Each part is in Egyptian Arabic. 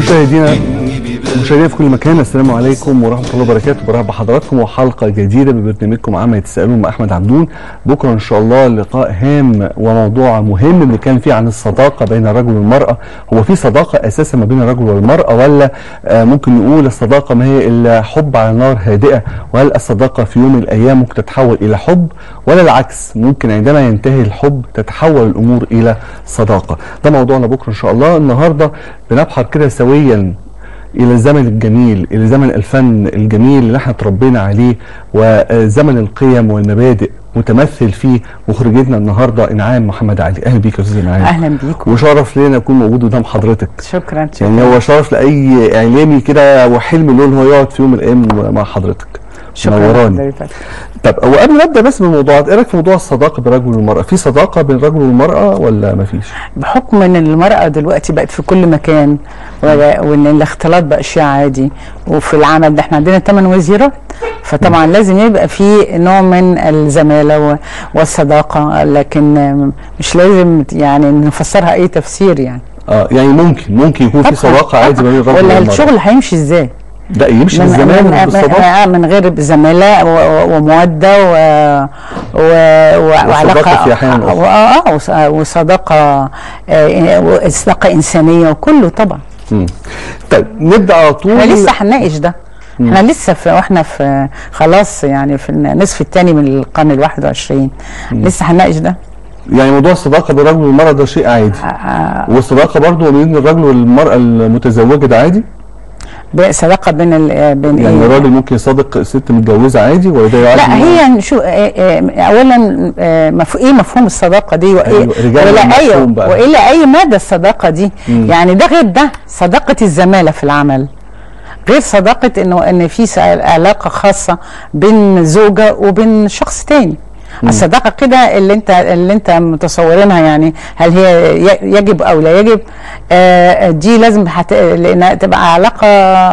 مشاهدينا مشاهدينا في كل مكان السلام عليكم ورحمه الله وبركاته برحب بحضراتكم وحلقه جديده ببرنامجكم عما يتساءلون مع احمد عبدون بكره ان شاء الله لقاء هام وموضوع مهم بنتكلم فيه عن الصداقه بين الرجل والمراه هو في صداقه اساسا ما بين الرجل والمراه ولا آه ممكن نقول الصداقه ما هي الا حب على نار هادئه وهل الصداقه في يوم من الايام ممكن تتحول الى حب ولا العكس ممكن عندما ينتهي الحب تتحول الامور الى صداقه ده موضوعنا بكره ان شاء الله النهارده بنبحر كده سويا الى الزمن الجميل الى زمن الفن الجميل اللي احنا اتربينا عليه وزمن القيم والمبادئ متمثل فيه مخرجتنا النهارده انعام محمد علي اهلا بيك يا استاذ انعام اهلا بيكم وشرف لينا اكون موجود قدام حضرتك شكرا شكرا يعني هو شرف لاي اعلامي كده وحلم له ان هو يقعد في يوم من الايام مع حضرتك شكرا منوراني. لحضرتك. طب هو قبل ما ابدا بس بالموضوعات ايه رايك في موضوع الصداقه بين الرجل والمراه في صداقه بين الرجل والمراه ولا ما فيش بحكم ان المرأة دلوقتي بقت في كل مكان و- وان الاختلاط بقى شيء عادي وفي العمل ده احنا عندنا ثمان وزيرات فطبعا لازم يبقى في نوع من الزمالة و- والصداقة لكن مش لازم يعني نفسرها اي تفسير يعني اه يعني ممكن ممكن يكون في طبعاً، صداقه عادي طبعاً. بين الرجل ولا والمراه الشغل هيمشي ازاي؟ ده يمشي من, بالزمان من, وبالصداقه من, من غير زمالة و- و- ومودة و, و, و وصداقة في أحيان أخرى. و- اه آه، وص- وصداقة آه، وصداقة إنسانية وكله طبعا مم. طيب نبدا على طول احنا لسه هنناقش ده احنا لسه في واحنا في خلاص يعني في النصف الثاني من القرن ال 21 لسه هنناقش ده يعني موضوع الصداقه بين الرجل والمراه ده شيء عادي آه، آه، والصداقه برضو بين الرجل والمراه المتزوجه ده عادي صداقة بين ال- بين يعني إيه؟ الراجل ممكن يصادق ست متجوزه عادي ولا ده يعادي لا هي شو آه، آه، اولا آه، مف... ايه مفهوم الصداقه دي وايه أيوة، رجال والى اي المفهوم بقى. والى اي مدى الصداقه دي مم. يعني ده غير ده صداقه الزماله في العمل غير صداقه انه ان في س- علاقه خاصه بين زوجه وبين شخص تاني الصداقه كده اللي انت اللي انت متصورينها يعني هل هي ي- يجب او لا يجب آه دي لازم حت... لانها تبقى علاقه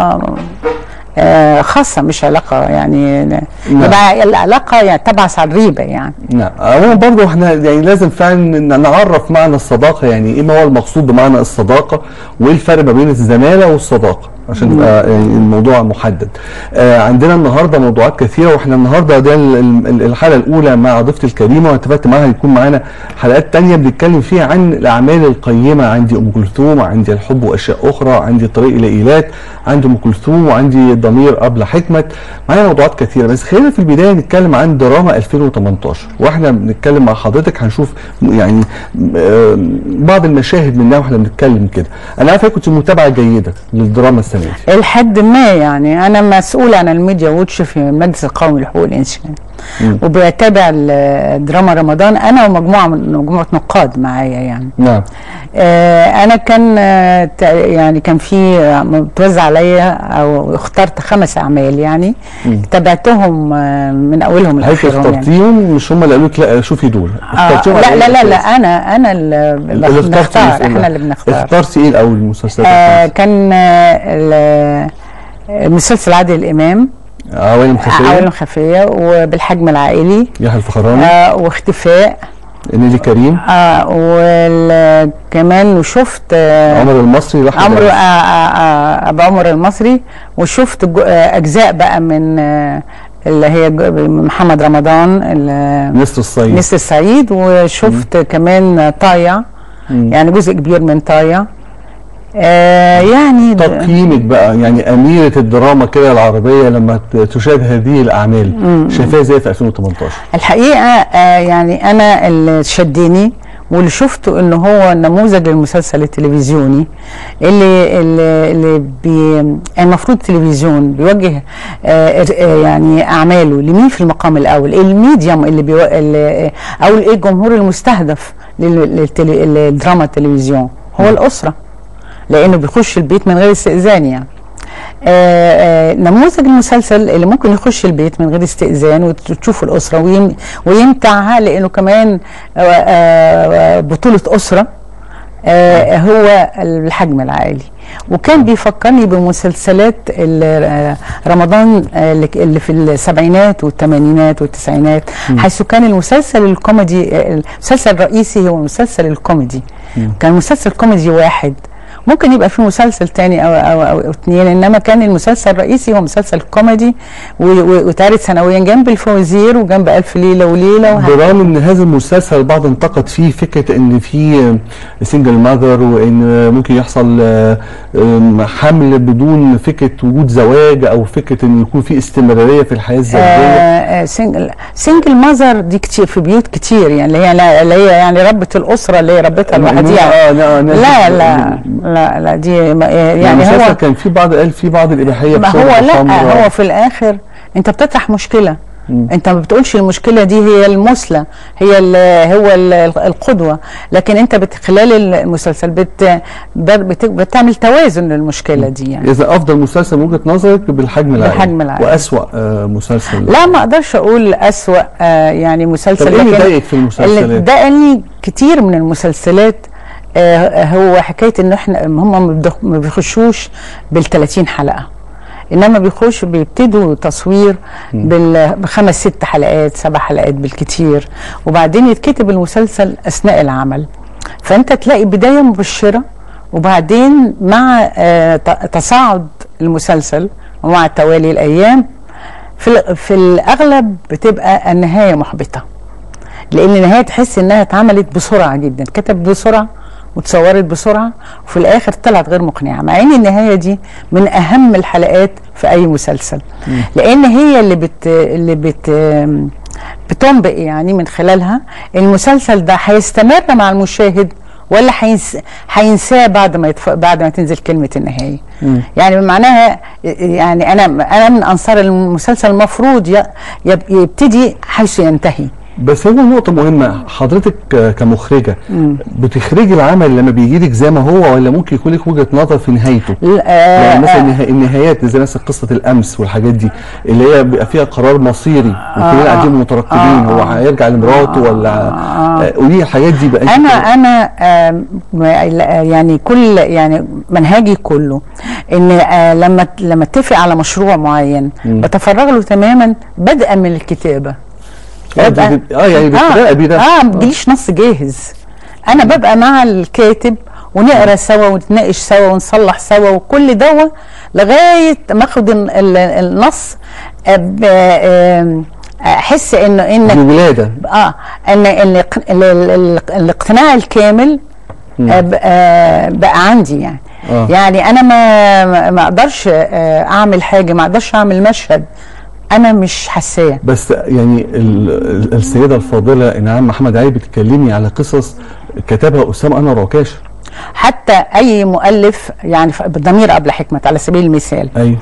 آه خاصه مش علاقه يعني يبقى العلاقه يعني تبعث على الريبه يعني نعم عموما برضه احنا يعني لازم فعلا ن- نعرف معنى الصداقه يعني ايه ما هو المقصود بمعنى الصداقه وايه الفرق ما بين الزماله والصداقه عشان يبقى يعني الموضوع محدد. آه عندنا النهارده موضوعات كثيره واحنا النهارده ده ال- ال- الحلقه الاولى مع ضيفتي الكريمه واتفقت معاها يكون معانا حلقات تانية بنتكلم فيها عن الاعمال القيمه عندي ام كلثوم عندي الحب واشياء اخرى عندي الطريق الى ايلات عندي ام كلثوم وعندي ضمير ابله حكمت معانا موضوعات كثيره بس خلينا في البدايه نتكلم عن دراما 2018 واحنا بنتكلم مع حضرتك هنشوف يعني آه، بعض المشاهد منها واحنا بنتكلم كده انا عارف إنك كنت متابعه جيده للدراما السنه دي لحد ما يعني انا مسؤوله عن الميديا ووتش في المجلس القومي لحقوق الانسان مم. وبتابع ال- دراما رمضان انا ومجموعه من مجموعه نقاد معايا يعني نعم آه، انا كان آه، تا- يعني كان في آه، متوزع عليا او اخترت خمس اعمال يعني مم. تابعتهم آه، من اولهم حضرتك لاخرهم يعني اخترتيهم مش هم اللي قالوا لك لا شوفي دول آه اخترتيهم على لا إيه لا لا لا أساس؟ انا انا اللي اللي اخترتي بنختار المسؤولة. احنا اللي بنختار اخترتي ايه الاول المسلسلات آه الخمسة؟ كان آه، ال- مسلسل عادل امام عوالم خفيه عوالم خفيه وبالحجم العائلي يحيى الفخراني آه واختفاء نيلي كريم آه وكمان وشفت آه عمر المصري لحظة عمرو آه عز. آه آه ابو عمر المصري وشفت جو- آه اجزاء بقى من آه اللي هي جو- محمد رمضان ال- نسر الصيد نسر السعيد وشفت كمان طايع مم. يعني جزء كبير من طايع آه يعني د- تقييمك بقى يعني أميرة الدراما كده العربية لما ت- تشاهد هذه الأعمال شايفاها ازاي في 2018 الحقيقه آه يعني انا اللي شدني واللي شفته ان هو نموذج للمسلسل التلفزيوني اللي اللي, اللي بي المفروض التلفزيون بيوجه آه آه، يعني اعماله لمين في المقام الاول الميديوم اللي, بيو اللي او ايه الجمهور المستهدف لل- للتلي- للدراما التلفزيون هو الاسره لانه بيخش البيت من غير استئذان يعني آه، آه، نموذج المسلسل اللي ممكن يخش البيت من غير استئذان وتشوف الاسره ويم ويمتعها لانه كمان آه، آه، بطوله اسره آه، هو الحجم العالي وكان بيفكرني بمسلسلات ال- آه، رمضان آه، اللي اللي في السبعينات والثمانينات والتسعينات حيث كان المسلسل الكوميدي آه، المسلسل الرئيسي هو المسلسل الكوميدي كان مسلسل كوميدي واحد ممكن يبقى في مسلسل تاني او او او, أو اتنين انما كان المسلسل الرئيسي هو مسلسل كوميدي و- و- وتعرض سنويا جنب الفوازير وجنب الف ليله وليله وهكذا. برغم ان هذا المسلسل البعض انتقد فيه فكره ان في سنجل ماذر وان ممكن يحصل آه، آم، حمل بدون فكره وجود زواج او فكره ان يكون في استمراريه في الحياه الزوجيه آه، آه، سنجل سنجل ماذر دي كتير في بيوت كتير يعني اللي هي لا- اللي هي يعني ربة الأسرة اللي هي ربتها لوحديها آه، لا ناس- لا لا لا لا دي ما- يعني يعني المسلسل هو كان في بعض قال في بعض الاباحيه ما بشرب هو الخمر. لا هو في الآخر أنت بتطرح مشكلة مم. انت ما بتقولش المشكله دي هي المثلى هي ال هو ال القدوه لكن انت بت خلال المسلسل بت بت بتعمل توازن للمشكله دي يعني اذا افضل مسلسل من وجهه نظرك بالحجم العائلي بالحجم العائلي. واسوا آه، مسلسل لا ما اقدرش اقول اسوا آه يعني مسلسل طب ايه اللي لكن ضايقك في اللي المسلسلات؟ ضايقني كتير من المسلسلات آه هو حكايه ان احنا هم ما بيدخ- ما بيخشوش بال 30 حلقه انما بيخشوا بيبتدوا تصوير بال- بخمس ست حلقات سبع حلقات بالكتير وبعدين يتكتب المسلسل اثناء العمل فانت تلاقي بدايه مبشره وبعدين مع آه ت- تصاعد المسلسل ومع توالي الايام في ال- في الاغلب بتبقى النهايه محبطه لان النهايه تحس انها اتعملت بسرعه جدا كتب بسرعه وتصورت بسرعه وفي الاخر طلعت غير مقنعه مع ان النهايه دي من اهم الحلقات في اي مسلسل لان هي اللي بت اللي بت بتنبئ يعني من خلالها المسلسل ده هيستمر مع المشاهد ولا هينس- هينساه بعد ما يتف... بعد ما تنزل كلمه النهايه مم. يعني معناها يعني انا انا من انصار المسلسل المفروض ي- يب- يبتدي حيث ينتهي بس هو نقطة مهمة حضرتك ك- كمخرجة بتخرجي العمل لما بيجي لك زي ما هو ولا ممكن يكون لك وجهة نظر في نهايته؟ ل- آه، يعني مثلا آه، النها- النهايات زي مثلا قصة الأمس والحاجات دي اللي هي بيبقى فيها قرار مصيري وكلنا قاعدين مترقبين هو هيرجع لمراته ولا آه، قولي لي الحاجات دي بقى أنت انا كده- انا آم، ما- لا، يعني كل يعني منهجي كله ان آه، لما لما اتفق على مشروع معين مم. بتفرغ له تماما بدءا من الكتابه اه ببقى- بت- اه يعني بتراقبي ده اه ما بيجيليش نص جاهز انا ببقى مع الكاتب ونقرا سوا ونتناقش سوا ونصلح سوا وكل دوا لغايه ما اخد ال- ال- النص أب- آم، احس انه انك الولادة اه ان ان ال- ال- ال- الاقتناع الكامل مم. آه، ب- آه، بقى عندي يعني آه. يعني انا ما ما- ما اقدرش آه، اعمل حاجه ما اقدرش اعمل مشهد انا مش حساه بس يعني ال- ال- السيدة الفاضلة إنعام محمد علي بتكلمني على قصص كتبها أسامة أنا راكاش حتى اي مؤلف يعني ف- بالضمير قبل حكمه على سبيل المثال أيوه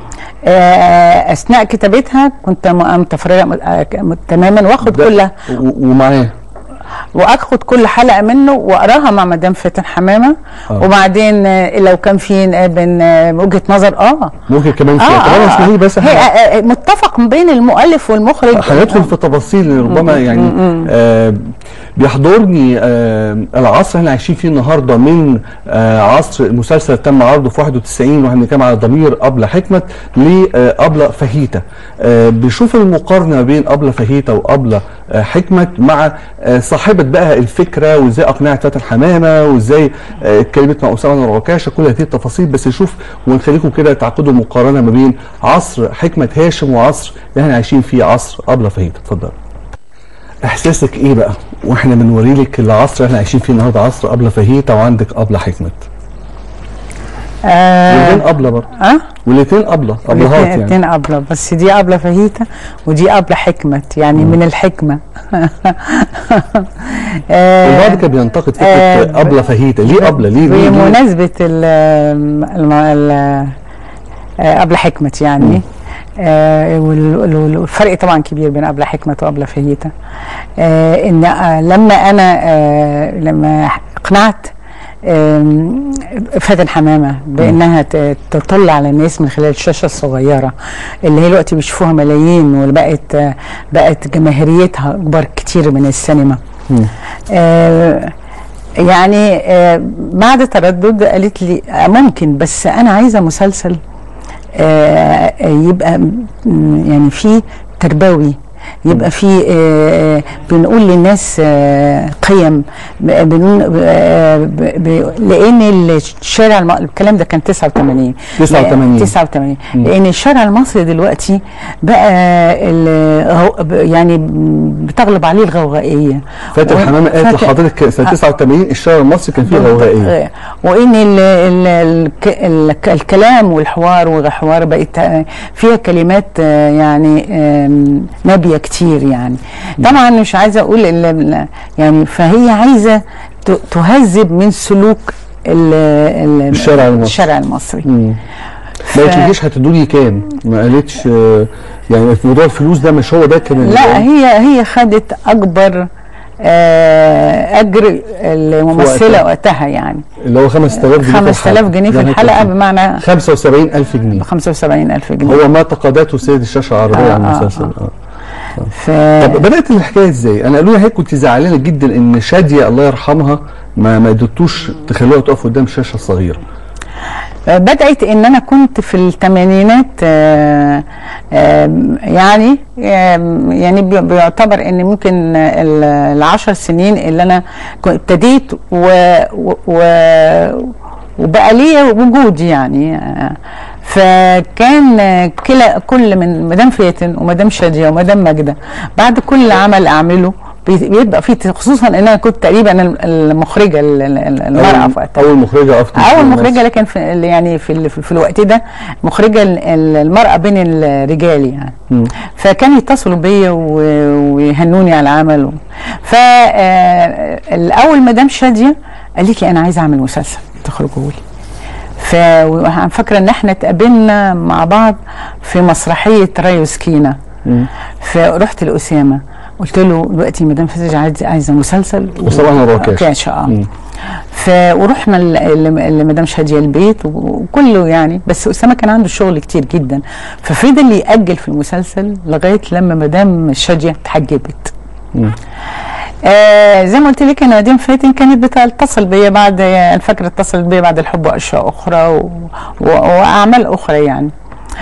آه، اثناء كتابتها كنت م- متفرغه م- آه، ك- تماما واخد ده- كلها و- ومعاه واخد كل حلقه منه واقراها مع مدام فاتن حمامه آه. وبعدين آه، لو كان في آه، بين آه، وجهه نظر اه ممكن كمان اه, فيها طب أنا اسمحي لي بس هي إحنا آه، آه، متفق بين المؤلف والمخرج هندخل في تفاصيل ربما يعني آه بيحضرني آه العصر اللي احنا عايشين فيه النهارده من آه عصر مسلسل تم عرضه في 91 واحنا بنتكلم على ضمير ابله حكمت لابله فهيته آه بنشوف المقارنه ما بين ابله فهيته وابله آه حكمت مع آه صاحبه بقى الفكره وازاي اقنعت فاتن حمامه وازاي آه اتكلمت مع اسامه الركاشه كل هذه التفاصيل بس نشوف ونخليكم كده تعقدوا مقارنه ما بين عصر حكمه هاشم وعصر اللي احنا عايشين فيه عصر ابله فهيته اتفضل احساسك ايه بقى واحنا بنوري لك العصر اللي احنا عايشين فيه النهارده عصر ابله فهيته وعندك ابله حكمت آه والاثنين ابله برضه اه والاثنين ابله ابلهات يعني اتنين ابله بس دي ابله فهيته ودي ابله حكمت يعني من الحكمه آه، البعض كان بينتقد فكره آه، ابله فهيته ليه ابله ليه ليه, ليه؟ بمناسبه ال الم- ال- آه، ابله حكمت يعني آه، وال- وال- والفرق طبعا كبير بين ابله حكمت وابله فهيته آه، ان آه، لما انا آه، لما اقنعت آم، فاتن حمامه بانها ت- تطل على الناس من خلال الشاشه الصغيره اللي هي دلوقتي بيشوفوها ملايين وبقت آه، بقت جماهيريتها اكبر كتير من السينما مم. آه، يعني آه، بعد تردد قالت لي آه، ممكن بس انا عايزه مسلسل آه، يبقى م- يعني فيه تربوي يبقى في آه، بنقول للناس آه، قيم ب- بنقول آه، ب- ب- لان الشارع الم... الكلام ده كان 89 89. 89 لان الشارع المصري دلوقتي بقى ال- هو- ب- يعني بتغلب عليه الغوغائيه فاتن و- حمامه قالت فاتن- لحضرتك سنه 89 الشارع المصري كان فيه غوغائيه آه، وان ال ال ال ال الكلام والحوار والحوار بقت آه، فيها كلمات آه، يعني آم، نابيه كتير يعني طبعا مش عايزه اقول ال- ال- يعني فهي عايزه ت- تهذب من سلوك ال ال الشارع المصري. الشارع المصري مم. ما قالتليش هتدوا لي كام ما قالتش آه، يعني في موضوع الفلوس ده مش هو ده كان لا هي هي خدت اكبر آه، اجر الممثله وقتها. وقتها يعني اللي هو 5000 جنيه 5000 جنيه في ده الحلقه هيكون بمعنى 75000 جنيه 75000 جنيه هو ما تقاضته سيد الشاشه العربيه آه، عن آه، المسلسل آه. آه. ف... طب بدات الحكايه ازاي؟ انا قالوا لي هيك كنت زعلانه جدا ان شاديه الله يرحمها ما ما قدرتوش تخلوها تقف قدام الشاشه الصغيره. بدأت ان انا كنت في الثمانينات آه، آه، يعني آه، يعني بي- بيعتبر ان ممكن ال- العشر سنين اللي انا كنت ابتديت و, و, و وبقى ليا وجود يعني آه، فكان آه، كلا كل من مدام فاتن ومدام شاديه ومدام ماجده بعد كل عمل اعمله بي- بيبقى في خصوصا ان انا كنت تقريبا المخرجه ال- ال- المراه في وقتها اول مخرجه افتي اول مخرجه لكن في يعني في ال- في الوقت ده مخرجه ال- ال- المراه بين الرجال يعني مم. فكانوا يتصلوا بيا و- ويهنوني على العمل فالاول مدام شاديه قالت لي انا عايزه اعمل مسلسل تخرجوا لي ففاكره ان احنا اتقابلنا مع بعض في مسرحيه ريو سكينه مم. فرحت لاسامه قلت له دلوقتي مدام فاتن عايزه عايزه مسلسل وصباح نور وكاش. كاش اه مم. ف ورحنا ل- ل- لمدام شاديه البيت و- وكله يعني بس اسامه كان عنده شغل كتير جدا ففضل ياجل في المسلسل لغايه لما مدام شاديه اتحجبت مم. آه زي ما قلت لك ان مدام فاتن كانت بتتصل بيا بعد انا فاكره اتصلت بيا بعد الحب واشياء اخرى و... و... واعمال اخرى يعني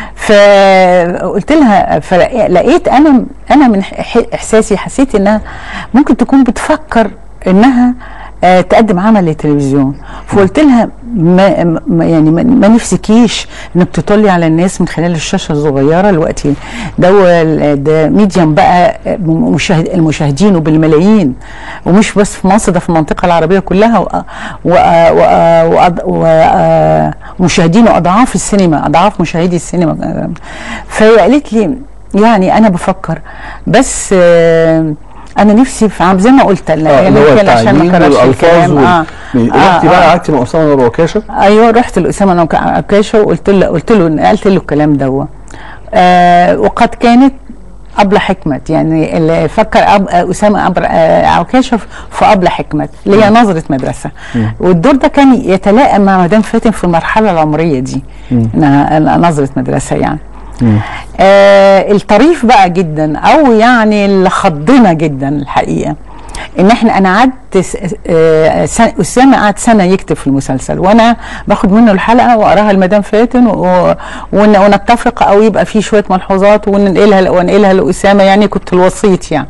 فقلت لها فلقيت انا انا من ح- احساسي حسيت انها ممكن تكون بتفكر انها آه، تقدم عمل للتلفزيون فقلت لها ما ما- يعني ما ما نفسكيش انك تطلي على الناس من خلال الشاشه الصغيره دلوقتي ده هو- ده ميديم بقى مشاهد المشاهدين وبالملايين ومش بس في مصر ده في المنطقه العربيه كلها و- و- و- وأض- و- ومشاهدين اضعاف السينما اضعاف مشاهدي السينما فهي قالت لي يعني انا بفكر بس آه، انا نفسي في عم زي ما قلت لها آه، يعني اللي هو يمكن عشان التعيين ما كررش والالفاظ الكلام وال... اه رحتي آه، بقى آه. قعدتي مع اسامه نور وكاشه ايوه رحت لاسامه انا عكاشه وقلت له قلت له قلت له الكلام دوا آه وقد كانت أبلة حكمت يعني اللي فكر أب أسامة أبر آه، عكاشة في أبلة حكمت اللي هي نظرة مدرسة والدور ده كان يتلائم مع مدام فاتن في المرحلة العمرية دي إنها نظرة مدرسة يعني مم. آه الطريف بقى جدا او يعني اللي خضنا جدا الحقيقه ان احنا انا قعدت س- آه، سنة- اسامه قعد سنه يكتب في المسلسل وانا باخد منه الحلقه واقراها لمدام فاتن و- ون- ونتفق او يبقى في شويه ملحوظات وننقلها وانقلها لاسامه يعني كنت الوسيط يعني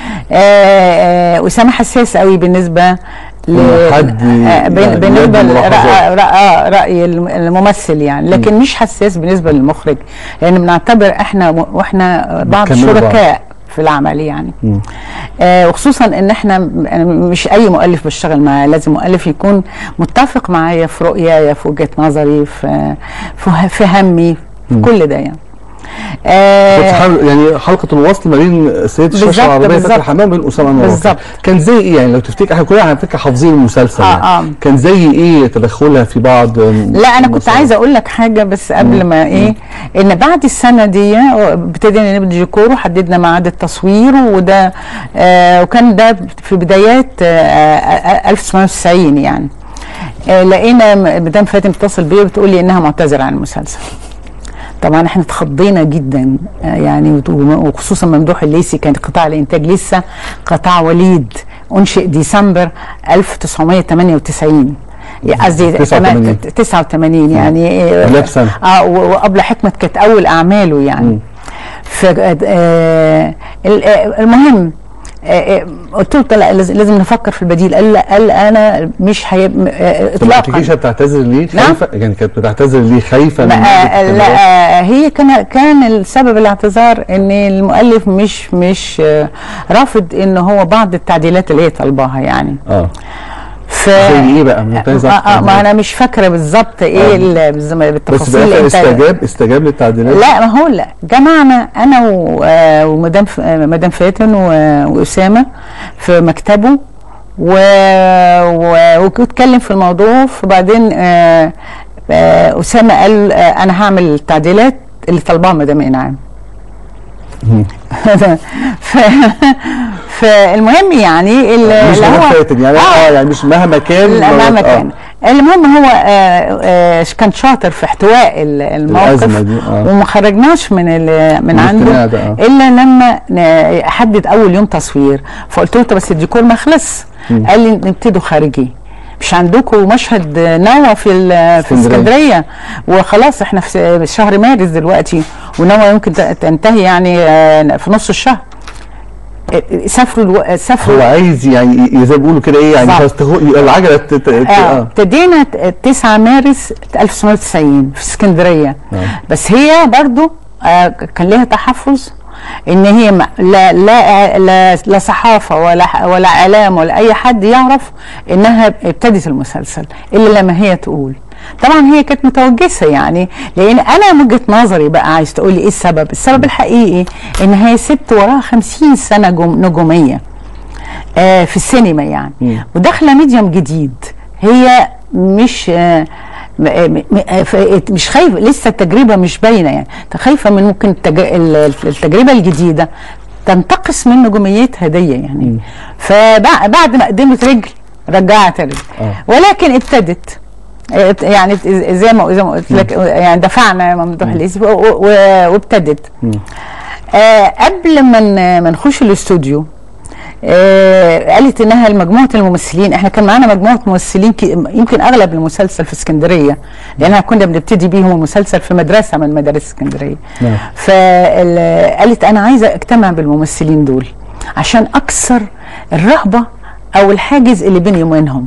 آه، آه، اسامه حساس قوي بالنسبه ل إن حد آه، بن- يعني بالنسبه يقدم لرأ- ملاحظات. رأى رأي الم- الممثل يعني لكن مش حساس بالنسبة للمخرج لأن بنعتبر احنا و- واحنا بعض بتكملوا بعض. شركاء في العمل يعني مم. آه وخصوصا ان احنا أنا مش اي مؤلف بشتغل معاه لازم مؤلف يكون متفق معايا في رؤياي في وجهة نظري في في, في همي في كل ده يعني كنت آه حابب- يعني حلقه الوصل ما بين سيد الشاشه بالظبط، العربيه بالظبط. فتحي حمام وبين اسامه نور بالظبط. كان زي ايه يعني لو تفتكر احنا كلنا على فكره حافظين المسلسل آه، يعني. آه. كان زي ايه تدخلها في بعض لا انا كنت المسائل؟ عايزه اقول لك حاجه بس قبل ما ايه ان بعد السنه دي ابتدينا نبدا ديكور وحددنا ميعاد التصوير وده آه وكان ده في بدايات آه آه 1990 يعني آه لقينا مدام فاتن بتتصل بيا بتقول لي انها معتذره عن المسلسل طبعا احنا اتخضينا جدا آه، يعني وت- وخصوصا ممدوح الليثي كان قطاع الانتاج لسه قطاع وليد انشئ ديسمبر 1998 قصدي 89. 89 يعني قبلها بسنة. اه و- وقبل حكمة كانت اول اعماله يعني ف آه، ال- آه، المهم آه، آه، قلت له لا لازم لازم نفكر في البديل قال لا قال انا مش هي آه، طب ما اطلاقا كنتيش بتعتذر ليه نعم. خايفه يعني كانت بتعتذر ليه خايفه من لا, وجود آه، لا الكاميرات؟ آه، هي كان كان السبب الاعتذار ان المؤلف مش مش آه، رافض ان هو بعض التعديلات اللي هي طالباها يعني اه ف زي ايه بقى؟ أنا كنت عايز أعرف آه، آه، ما التعديلات. انا مش فاكره بالظبط ايه آه. ال- بالز- بس بالتفاصيل في اللي الاخر انت استجاب استجاب للتعديلات لا ما هو لا جمعنا انا و- آه، ومدام ف- آه، مدام فاتن و- واسامه في مكتبه و... و... واتكلم في الموضوع فبعدين آه، آه، اسامه قال آه، انا هعمل التعديلات اللي طالباها مدام انعام مم. ف... فالمهم يعني ال- مش اللي مهما هو فاتن يعني اه يعني مش مهما كان لا لو- مهما آه. كان المهم هو آه، آه، كان شاطر في احتواء ال- الموقف الأزمة دي، آه. وما خرجناش من ال- من الاقتناع عنده ده، آه. الا لما ن- حدد اول يوم تصوير فقلت له طب بس الديكور ما خلص قال لي نبتدوا خارجي مش عندكم مشهد نوى في ال- في اسكندرية. اسكندريه وخلاص احنا في شهر مارس دلوقتي ونوى يمكن ت- تنتهي يعني آه، في نص الشهر آه، سافروا الو- سافروا هو عايز يعني زي ما بيقولوا كده ايه يعني بالظبط. تستهو- العجله ت- ت- ت- اه اه ابتدينا ت- 9 مارس 1990 في اسكندريه نعم. بس هي برضو آه كان لها تحفظ ان هي ما لا لا لا, لا صحافه ولا ح- ولا اعلام ولا اي حد يعرف انها ابتدت المسلسل الا لما هي تقول طبعا هي كانت متوجسه يعني لان انا من وجهه نظري بقى عايز تقولي ايه السبب السبب الحقيقي ان هي ست وراها 50 سنه جم- نجوميه آه في السينما يعني مم. وداخله ميديوم جديد هي مش آه م- م- م- ف- مش خايفه لسه التجربه مش باينه يعني أنت خايفه من ممكن التج... ال- التجربه الجديده تنتقص من نجوميتها دي يعني فبعد ما قدمت رجل رجعت رجل آه. ولكن ابتدت اه، يعني زي ما زي ما قلت لك يعني دفعنا يا ممدوح الاسم و- و- وابتدت آه قبل ما ن- ما نخش الاستوديو آه قالت انها مجموعه الممثلين احنا كان معانا مجموعه ممثلين كي- يمكن اغلب المسلسل في اسكندريه لانها كنا بنبتدي بيهم المسلسل في مدرسه من مدارس اسكندريه نعم. فقالت انا عايزه اجتمع بالممثلين دول عشان اكسر الرهبه او الحاجز اللي بيني وبينهم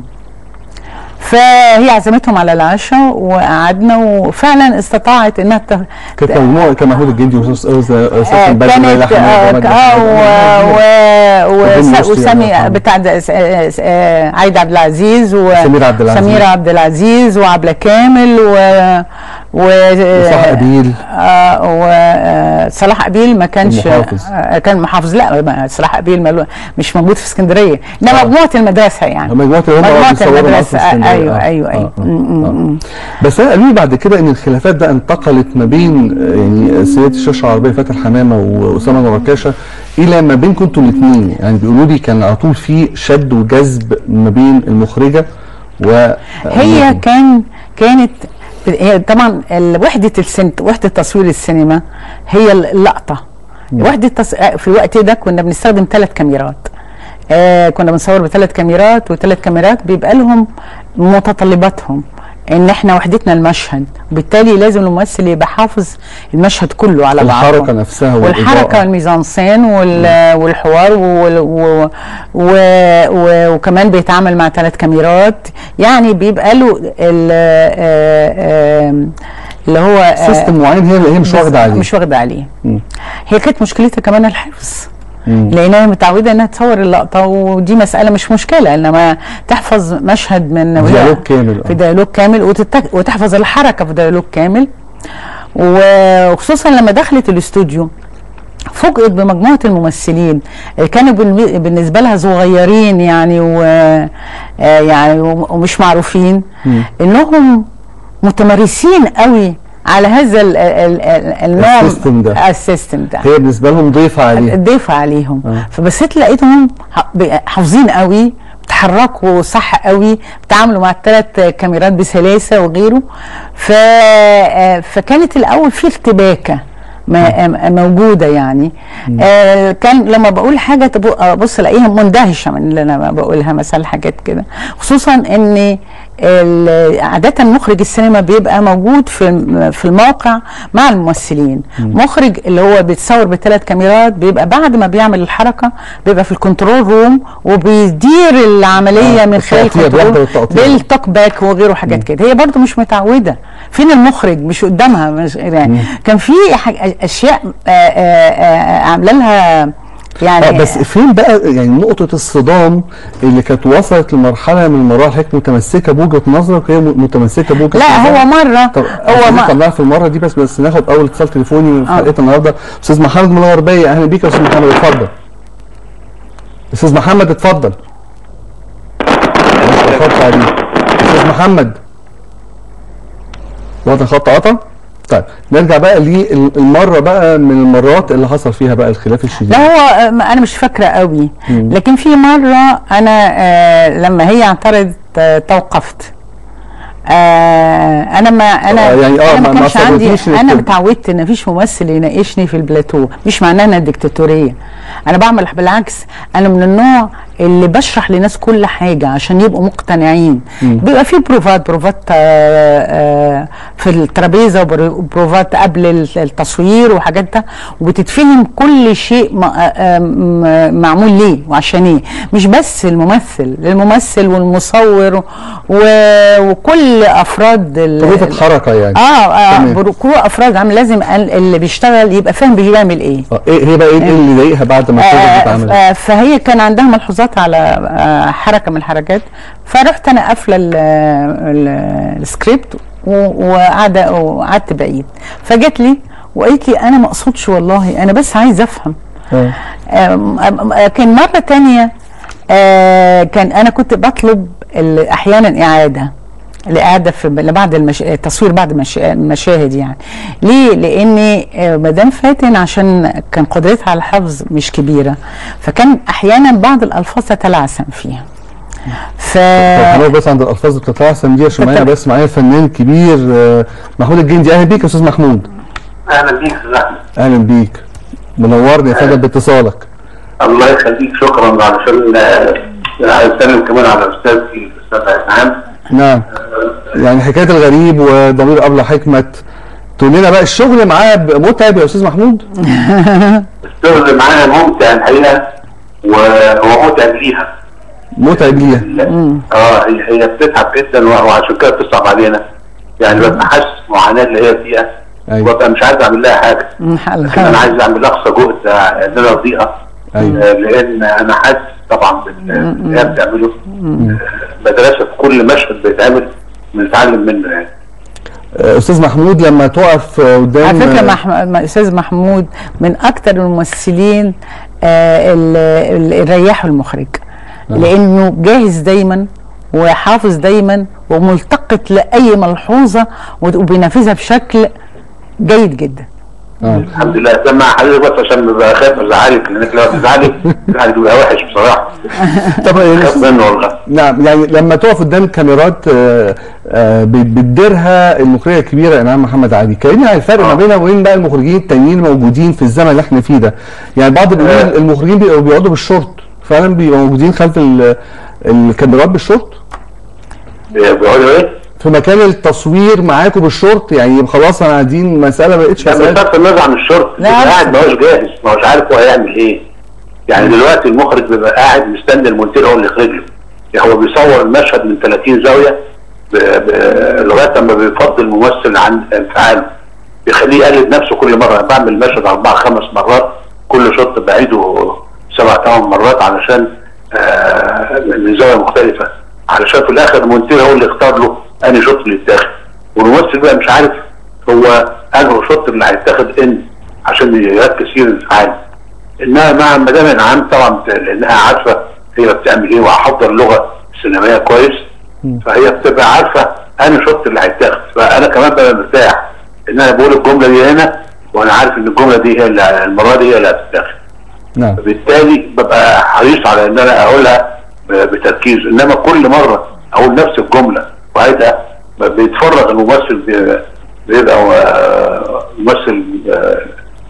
فهي عزمتهم على العشاء وقعدنا وفعلا استطاعت انها ت- كانت مجموعه كان محمود الجندي واستاذ آه، استاذ بدري كانت ليلى حماد آه، ومجدي اه حماد. و- و- وبين وس- رشدي الله وسامي يرحمه. بتاع ده- س- آه، س- آه، عايده عبد العزيز و سميرة عبد العزيز. سميرة عبد العزيز وعبله كامل و و وصلاح قبيل آه وصلاح قبيل ما كانش المحافظ. آه كان محافظ لا ما- صلاح قبيل ملو- مش موجود في اسكندريه انما آه. مجموعه المدرسه يعني مجموعه اللي هم مجموعة بيصوروا المدرسة. الأصل في اسكندرية. أيوة، آه، أيوة، أيوة. آه، آه، م- م- آه. م. بس انا قالوا لي بعد كده ان الخلافات بقى انتقلت ما بين آه، يعني سيده الشاشه العربيه فاتن حمامه واسامه نوركاشه الى ما بينكم انتوا الاثنين يعني بيقولوا لي كان على طول في شد وجذب ما بين المخرجه و هي كان كانت هي طبعا ال- وحده السن وحده تصوير السينما هي اللقطه وحده تص... في الوقت ده كنا بنستخدم ثلاث كاميرات آه كنا بنصور بثلاث كاميرات وثلاث كاميرات بيبقى لهم متطلباتهم ان احنا وحدتنا المشهد وبالتالي لازم الممثل يبقى حافظ المشهد كله على بعضه الحركه نفسها والحركه والإضاءة. والميزانسين وال- والحوار وال- و- و- و- وكمان بيتعامل مع ثلاث كاميرات يعني بيبقى له ال- آه، آه، اللي هو آه، سيستم معين هي هي مش واخده عليه مش واخده عليه مم. هي كانت مشكلتها كمان الحفظ مم. لان هي متعوده انها تصور اللقطه ودي مساله مش مشكله انما تحفظ مشهد من وهي- ديالوج كامل في آه. ديالوج كامل وتتك... وتحفظ الحركه في ديالوج كامل و- وخصوصا لما دخلت الاستوديو فوجئت بمجموعه الممثلين اللي كانوا بالن- بالنسبه لها صغيرين يعني و آه يعني وم- ومش معروفين مم. انهم متمرسين قوي على هذا ال- ال- ال- النوع السيستم ده. السيستم ده هي بالنسبه لهم ضيفه عليه ضيفة عليهم آه. فبصيت لقيتهم ح- ب- حافظين قوي بتحركوا صح قوي بتعاملوا مع الثلاث كاميرات بسلاسه وغيره ف آه، فكانت الاول في ارتباكه ما- موجوده يعني آه كان لما بقول حاجه تبو- ابص الاقيها مندهشه من اللي انا بقولها مثلا حاجات كده خصوصا ان ال- عادة مخرج السينما بيبقى موجود في الم- في الموقع مع الممثلين مخرج اللي هو بيتصور بثلاث كاميرات بيبقى بعد ما بيعمل الحركة بيبقى في الكنترول روم وبيدير العملية آه، من خلال التقطيع، بيحضر الكنترول التقطيع. بالتوك باك وغيره حاجات كده هي برضو مش متعودة فين المخرج مش قدامها مش يعني كان في حاج- اشياء آه، آه، آه، عامله لها يعني اه بس فين بقى يعني نقطة الصدام اللي كانت وصلت لمرحلة من المراحل حضرتك متمسكة بوجهة نظرك وهي م- متمسكة بوجهة لا نظرها؟ هو مرة طب هو ما ما طلعنا في المرة دي بس بس ناخد أول اتصال تليفوني في آه. حلقتنا النهاردة أستاذ محمد من الغربية أهلا بيك يا أستاذ محمد اتفضل أستاذ محمد اتفضل ما اتأخرش عليك أستاذ محمد واضح خط قطع طيب نرجع بقى للمرة بقى من المرات اللي حصل فيها بقى الخلاف الشديد لا هو آه، انا مش فاكره قوي لكن في مره انا آه لما هي اعترضت آه توقفت آه انا ما انا آه، يعني آه، انا ما- ما ما كانش عندي صبرتيش إنك انا تب- اتعودت ان مفيش ممثل يناقشني في البلاتو مش معناه انها ديكتاتوريه انا بعمل بالعكس انا من النوع اللي بشرح لناس كل حاجه عشان يبقوا مقتنعين بيبقى في بروفات بروفات آه آه في الترابيزه وبروفات قبل التصوير وحاجات ده وبتتفهم كل شيء م- آه، م- معمول ليه وعشان ايه مش بس الممثل الممثل والمصور و- وكل افراد ال- طريقة حركة يعني اه, آه تمام. برو- كل افراد عم لازم ال- اللي بيشتغل يبقى فاهم بيعمل ايه آه، ايه هي بقى ايه إيه اللي ضايقها بعد ما الشغل آه اتعمل آه فهي كان عندها ملحوظات على آه حركه من الحركات فرحت انا قافله ال- ال- السكريبت و- وقاعده وقعدت بعيد فجت لي وقالت لي انا ما اقصدش والله انا بس عايز افهم آه. آم، آم، آه، كان مرة تانية آه، كان أنا كنت بطلب ال- أحيانا إعادة الإعادة في بعد المش... التصوير بعد المش... المشاهد يعني ليه؟ لأن آه، مدام فاتن عشان كان قدرتها على الحفظ مش كبيرة فكان أحيانا بعض الألفاظ تتلعثم فيها ف طب هنقف بس عند الالفاظ اللي بتتلعثم دي عشان معايا اتفضل. بس معايا الفنان الكبير آه، محمود الجندي اهلا بيك يا استاذ محمود اهلا بيك يا أستاذ أحمد. اهلا بيك منورني يا فندم باتصالك الله يخليك شكرا علشان آه، اسلم كمان على استاذي الاستاذ عثمان نعم يعني حكايه الغريب وضمير ابله حكمه تقول لنا بقى الشغل معاه ب- متعب يا استاذ محمود الشغل معاها ممتع الحقيقه وهو متعب ليها متعب ليها اه هي هي بتتعب جدا و- وعشان كده بتصعب علينا يعني ببقى حاسس المعاناه اللي هي فيها أيوة. وببقى مش عايز اعمل لها حاجه لكن انا عايز اعمل اقصى جهد ان انا ارضيها أيوة. آه، لان انا حاسس طبعا بال- باللي هي بتعمله آه، مدرسه في كل مشهد بيتعمل بنتعلم منه يعني آه، استاذ محمود لما تقف آه، قدام على فكره آه، مح... م- استاذ محمود من اكتر الممثلين آه اللي اللي ريحوا المخرج لانه جاهز دايما وحافظ دايما وملتقط لاي ملحوظه وبينفذها بشكل جيد جدا آه. الحمد لله سمع حضرتك بس عشان ببقى خايف ازعلك لانك لو تزعلي تزعلي بيبقى وحش بصراحه طب يعني خايف منه والله نعم يعني لما تقف قدام الكاميرات آه، آه، بت- بتديرها المخرجه الكبيره انعام محمد علي كلمني عن الفرق ما آه. بينها وبين بقى المخرجين التانيين الموجودين في الزمن اللي احنا فيه ده يعني بعض بيقول آه. المخرجين بيبقوا بيقعدوا بالشورت فعلا بيبقوا موجودين خلف ال- الكاميرات بالشورت بيقولوا ايه؟ في مكان التصوير معاكم بالشورت يعني خلاص انا قاعدين مساله ما بقتش لا مساله بصرف النظر عن الشرطه لا، بيبقى قاعد عارف. ما هوش جاهز ما هوش عارف هو هيعمل ايه يعني دلوقتي المخرج بيبقى قاعد مستني المونتير هو اللي يخرج له يعني هو بيصور المشهد من 30 زاويه ب... ب... لغايه لما بيفضل الممثل عن انفعاله بيخليه يقلد نفسه كل مره أنا بعمل المشهد اربع خمس مرات كل شوط بعيده سبع ثمان مرات علشان آه من زاويه مختلفه علشان في الاخر المونتير هو اللي يختار له انهي شوط اللي يتاخد والممثل بقى مش عارف هو انه شوط اللي هيتاخد ان عشان يركز فيه الانفعال انها مع مدام انعام طبعا بت- لانها عارفه هي بتعمل ايه وحافظه اللغه السينمائيه كويس فهي بتبقى عارفه انهي شوط اللي هيتاخد فانا كمان ببقى مرتاح ان انا بقول الجمله دي هنا وانا عارف ان الجمله دي هي اللي المره دي هي اللي هتتاخد نعم فبالتالي ببقى حريص على ان انا اقولها ب- بتركيز انما كل مره اقول نفس الجمله وهيبقى ب- بيتفرغ الممثل بي- بيبقى آه، ممثل آه،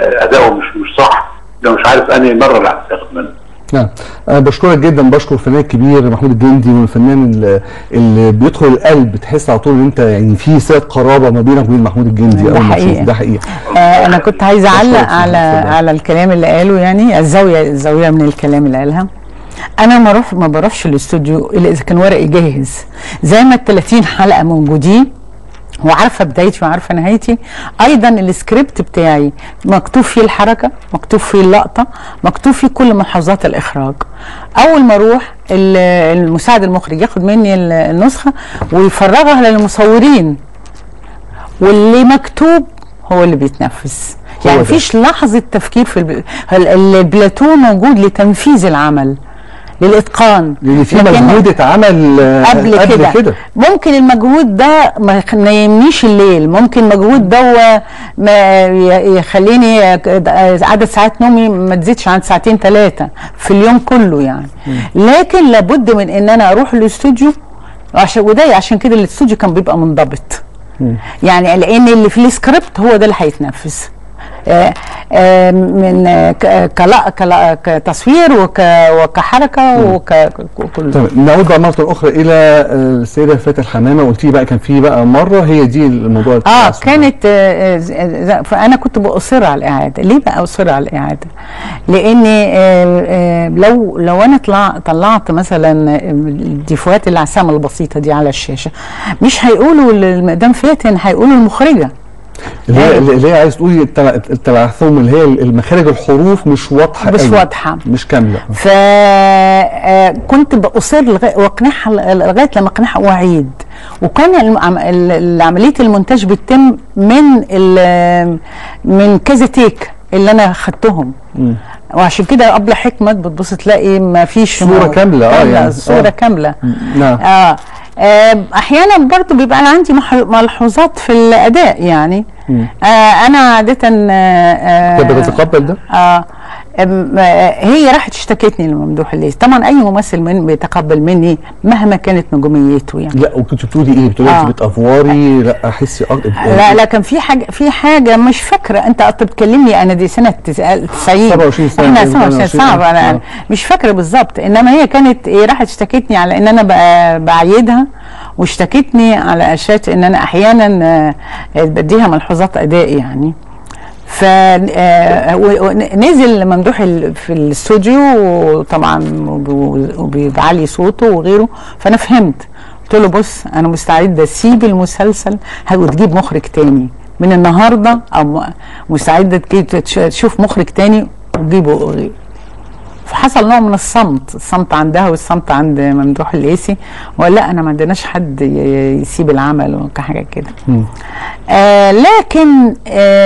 اداؤه مش مش صح لو مش عارف انهي مره اللي هتتاخد منه نعم أنا بشكرك جدا بشكر الفنان الكبير محمود الجندي والفنان اللي, اللي بيدخل القلب تحس على طول ان انت يعني في صله قرابه ما بينك وبين محمود الجندي ده أول ما تشوفه. حقيقي. ده حقيقي آه انا كنت عايزه اعلق بشكرك على اتفضل. على الكلام اللي قاله يعني الزاويه الزاويه من الكلام اللي قالها انا ما اروح ما بروحش الاستوديو الا اذا كان ورقي جاهز زي ما ال 30 حلقه موجودين وعارفه بدايتي وعارفه نهايتي ايضا السكريبت بتاعي مكتوب فيه الحركه مكتوب فيه اللقطه مكتوب فيه كل ملحوظات الاخراج اول ما اروح ال- المساعد المخرج ياخد مني ال- النسخه ويفرغها للمصورين واللي مكتوب هو اللي بيتنفذ هو يعني ده. مفيش لحظه تفكير في الب... ال- البلاتو موجود لتنفيذ العمل للاتقان لان في لكن- مجهود اتعمل آه، قبل, كده. كده ممكن المجهود ده ما يخ- ما ينامنيش الليل ممكن المجهود ده ما ي- يخليني عدد ساعات نومي ما تزيدش عن ساعتين ثلاثه في اليوم كله يعني لكن لابد من ان انا اروح الاستوديو عشان وده عشان كده الاستوديو كان بيبقى منضبط يعني لان اللي في السكريبت هو ده اللي هيتنفذ آه، آه، من آه، ك- كلا- كلا- كتصوير وك وكحركه وككل تمام نعود بقى مره اخرى الى آه، السيده فاتن حمامه قلت لي بقى كان في بقى مره هي دي الموضوع اه التعصب. كانت آه، ز- ز- فانا كنت باصر على الاعاده ليه بقى اصر على الاعاده لان آه، آه، لو لو انا طلع طلعت مثلا الديفوهات العسامه البسيطه دي على الشاشه مش هيقولوا للمدام فاتن هيقولوا المخرجه اللي هي آه. اللي هي عايز تقولي التبع- التبعثم اللي هي المخارج الحروف مش واضحه مش قوي. واضحه مش كامله فكنت بأصر لغا- واقنعها لغايه لما اقنعها واعيد وكان الم- ال- ال- عمليه المونتاج بتتم من ال- من كذا تيك اللي انا خدتهم مم. وعشان كده ابله حكمت بتبص تلاقي ما فيش صورة كاملة، آه، يعني، صوره آه. كامله نعم اه آه، احيانا برضو بيبقى أنا عندي مح- ملحوظات في الاداء يعني مم. آه انا عاده آه كانت آه بتتقبل ده؟ آه أم- آه، هي راحت اشتكتني لممدوح الليث طبعا اي ممثل من بيتقبل مني مهما كانت نجوميته يعني لا وكنت بتقولي ايه؟ بتقولي آه. انت بتافوري لا احسي أكتر لا لا كان في حاجه في حاجه مش فاكره انت قلت بتكلمني انا دي سنه تس- 90 27 سنة، احنا 27 28 صعب انا آه. مش فاكره بالظبط انما هي كانت ايه راحت اشتكتني على ان انا ب- بعيدها واشتكتني على اساس ان انا احيانا آه، بديها ملحوظات اداء يعني ف آه، و- و- نزل ممدوح ال- في الاستوديو وطبعا وب- وبيعلي صوته وغيره فانا فهمت قلت له بص انا مستعده اسيب المسلسل ه- وتجيب مخرج تاني من النهارده او م- مستعده تجيب تش- تشوف مخرج تاني وتجيبه غيره فحصل نوع من الصمت الصمت عندها والصمت عند ممدوح الليثي ولا انا ما عندناش حد ي- يسيب العمل وكحاجه كده مم. آه لكن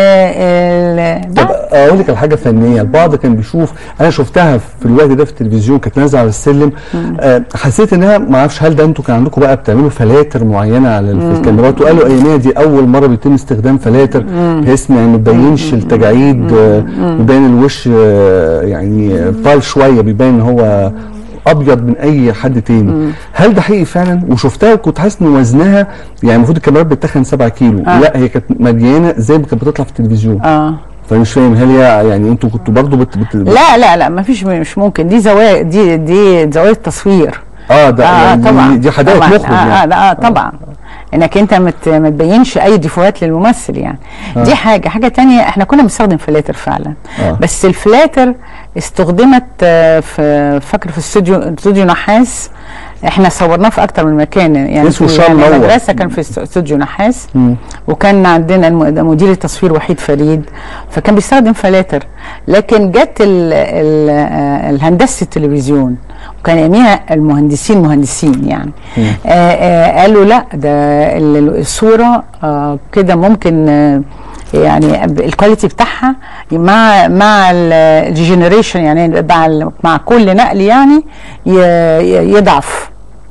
آه طب آه اقول لك على حاجه فنيه البعض كان بيشوف انا شفتها في الوقت ده في التلفزيون كانت نازله على السلم آه حسيت انها ما اعرفش هل ده انتوا كان عندكم بقى بتعملوا فلاتر معينه على ال- في الكاميرات وقالوا اياميها دي اول مره بيتم استخدام فلاتر بحيث يعني ما تبينش التجاعيد آه، يبين الوش آه، يعني طال شويه بيبين ان هو ابيض من اي حد تاني هل ده حقيقي فعلا وشفتها وكنت حاسس ان وزنها يعني المفروض الكاميرات بتتخن 7 كيلو آه. لا هي كانت مليانه زي ما كانت بتطلع في التلفزيون آه فمش فاهم هل هي يعني انتوا كنتوا برضو بت, بت لا لا لا ما فيش مش ممكن دي زوايا دي دي زوايا التصوير اه ده آه يعني طبعا دي حدائق طبعا مخرج آه يعني آه لا آه طبعا انك انت ما مت ما تبينش اي ديفوهات للممثل يعني آه. دي حاجه حاجه تانية احنا كنا بنستخدم فلاتر فعلا آه. بس الفلاتر استخدمت آه، في فاكر في استوديو استوديو نحاس احنا صورناه في اكتر من مكان يعني اسمه في شام يعني نور. المدرسه كان في است- استوديو نحاس مم. وكان عندنا الم- مدير التصوير وحيد فريد فكان بيستخدم فلاتر لكن جت ال- ال- آه، الهندسه التلفزيون وكان يوميها المهندسين مهندسين يعني آه آه قالوا لا ده ال- ال- الصوره آه كده ممكن آه يعني الكواليتي بتاعها مع مع الجنريشن يعني مع ال- مع كل نقل يعني ي- ي- يضعف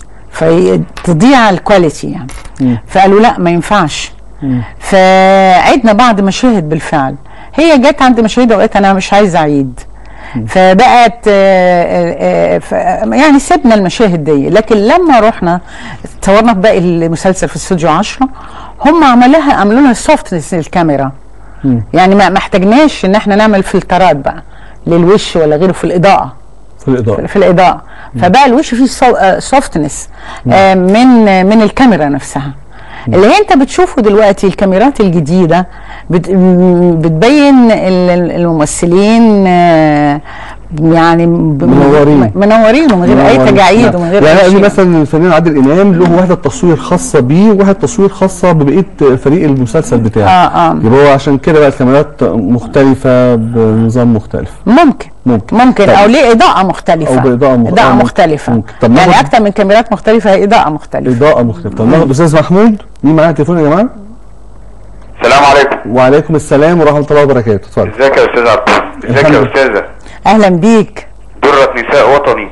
فتضيع الكواليتي يعني مم. فقالوا لا ما ينفعش مم. فعدنا بعض مشاهد بالفعل هي جت عند مشاهد وقالت انا مش عايزه اعيد فبقت آه، آه، ف- يعني سيبنا المشاهد دي لكن لما رحنا صورنا في باقي المسلسل في استوديو 10 هم عملوها عملوا لها سوفتنس الكاميرا مم. يعني ما ما احتاجناش ان احنا نعمل فلترات بقى للوش ولا غيره في الاضاءه في الاضاءه في الاضاءه فبقى الوش فيه سوفتنس من آه، من الكاميرا نفسها اللي هي انت بتشوفه دلوقتي الكاميرات الجديده بت م- بتبين ال- ال- الممثلين آه، يعني ب- منورين. منورين ومن غير اي منورين. تجاعيد نعم. ومن غير يعني اي قال لي شيء مثلا الفنان عادل امام له وحده تصوير خاصه بيه ووحده تصوير خاصه ببقيه فريق المسلسل بتاعه اه اه يبقى هو عشان كده بقى الكاميرات مختلفه بنظام مختلف ممكن ممكن ممكن طب. او ليه اضاءه مختلفه أو بإضاءة مخ- اضاءه آه، ممكن. مختلفه ممكن. طب يعني ناخد- اكتر من كاميرات مختلفه هي اضاءه مختلفه اضاءه مختلفه طب ناخد استاذ محمود مين معانا تليفون يا جماعه السلام عليكم وعليكم السلام ورحمه الله وبركاته اتفضل ازيك يا استاذ عبد ازيك الحمد يا لله. استاذه اهلا بيك درة نساء وطني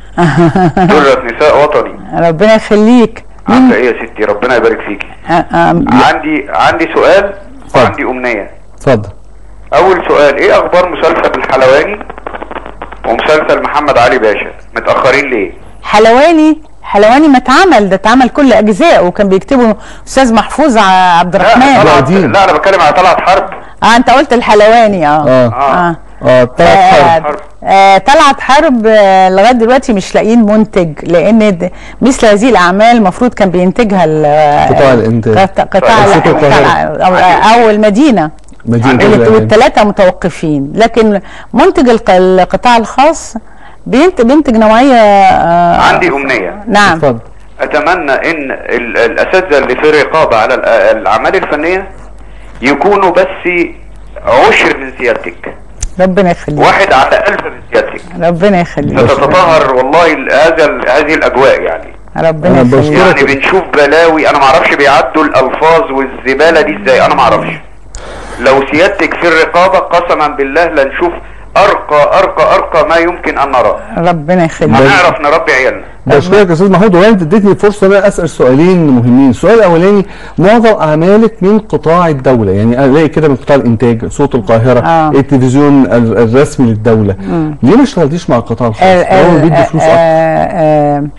درة نساء وطني ربنا يخليك عامله ايه يا ستي ربنا يبارك فيكي آه، آه، عندي عندي سؤال وعندي امنيه اتفضل اول سؤال ايه اخبار مسلسل الحلواني ومسلسل محمد علي باشا متاخرين ليه حلواني حلواني ما اتعمل ده اتعمل كل اجزاء وكان بيكتبه استاذ محفوظ ع- عبد لا الرحمن طلعت قديم. لا انا بتكلم على طلعت حرب اه انت قلت الحلواني اه اه اه اه ثلاث حرب حرب. آه طلعت حرب آه لغايه دلوقتي مش لاقيين منتج لان د- مثل هذه الاعمال المفروض كان بينتجها ال- قطاع الإنتاج. قط- قطاع رئاسة ال- القاهرة. أو, او المدينه مدينه عندي- الإعلام. والثلاثه متوقفين لكن منتج الق- القطاع الخاص بينت- بينتج نوعيه آه عندي امنيه نعم اتفضل اتمنى ان ال- الاساتذه اللي في الرقابه على ال- الاعمال الفنيه يكونوا بس عشر من سيادتك ربنا يخليك واحد على ألف من سيادتك ربنا يخليك ستتطهر والله ال- هذا ال- هذه الاجواء يعني ربنا أنا يخليك بشكرك. يعني بنشوف بلاوي انا ما اعرفش بيعدوا الالفاظ والزباله دي ازاي انا ما اعرفش لو سيادتك في الرقابه قسما بالله لنشوف ارقى ارقى ارقى ما يمكن ان نراه ربنا يخليك هنعرف نربي عيالنا بشكرك يا استاذ محمود وانت اديتني فرصه ان انا اسال سؤالين مهمين، السؤال الاولاني معظم اعمالك من قطاع الدوله، يعني الاقي كده من قطاع الانتاج، صوت القاهره، آه. التلفزيون ال- الرسمي للدوله، ليه ما اشتغلتش مع القطاع الخاص؟ هو بيدي فلوس اكتر. آه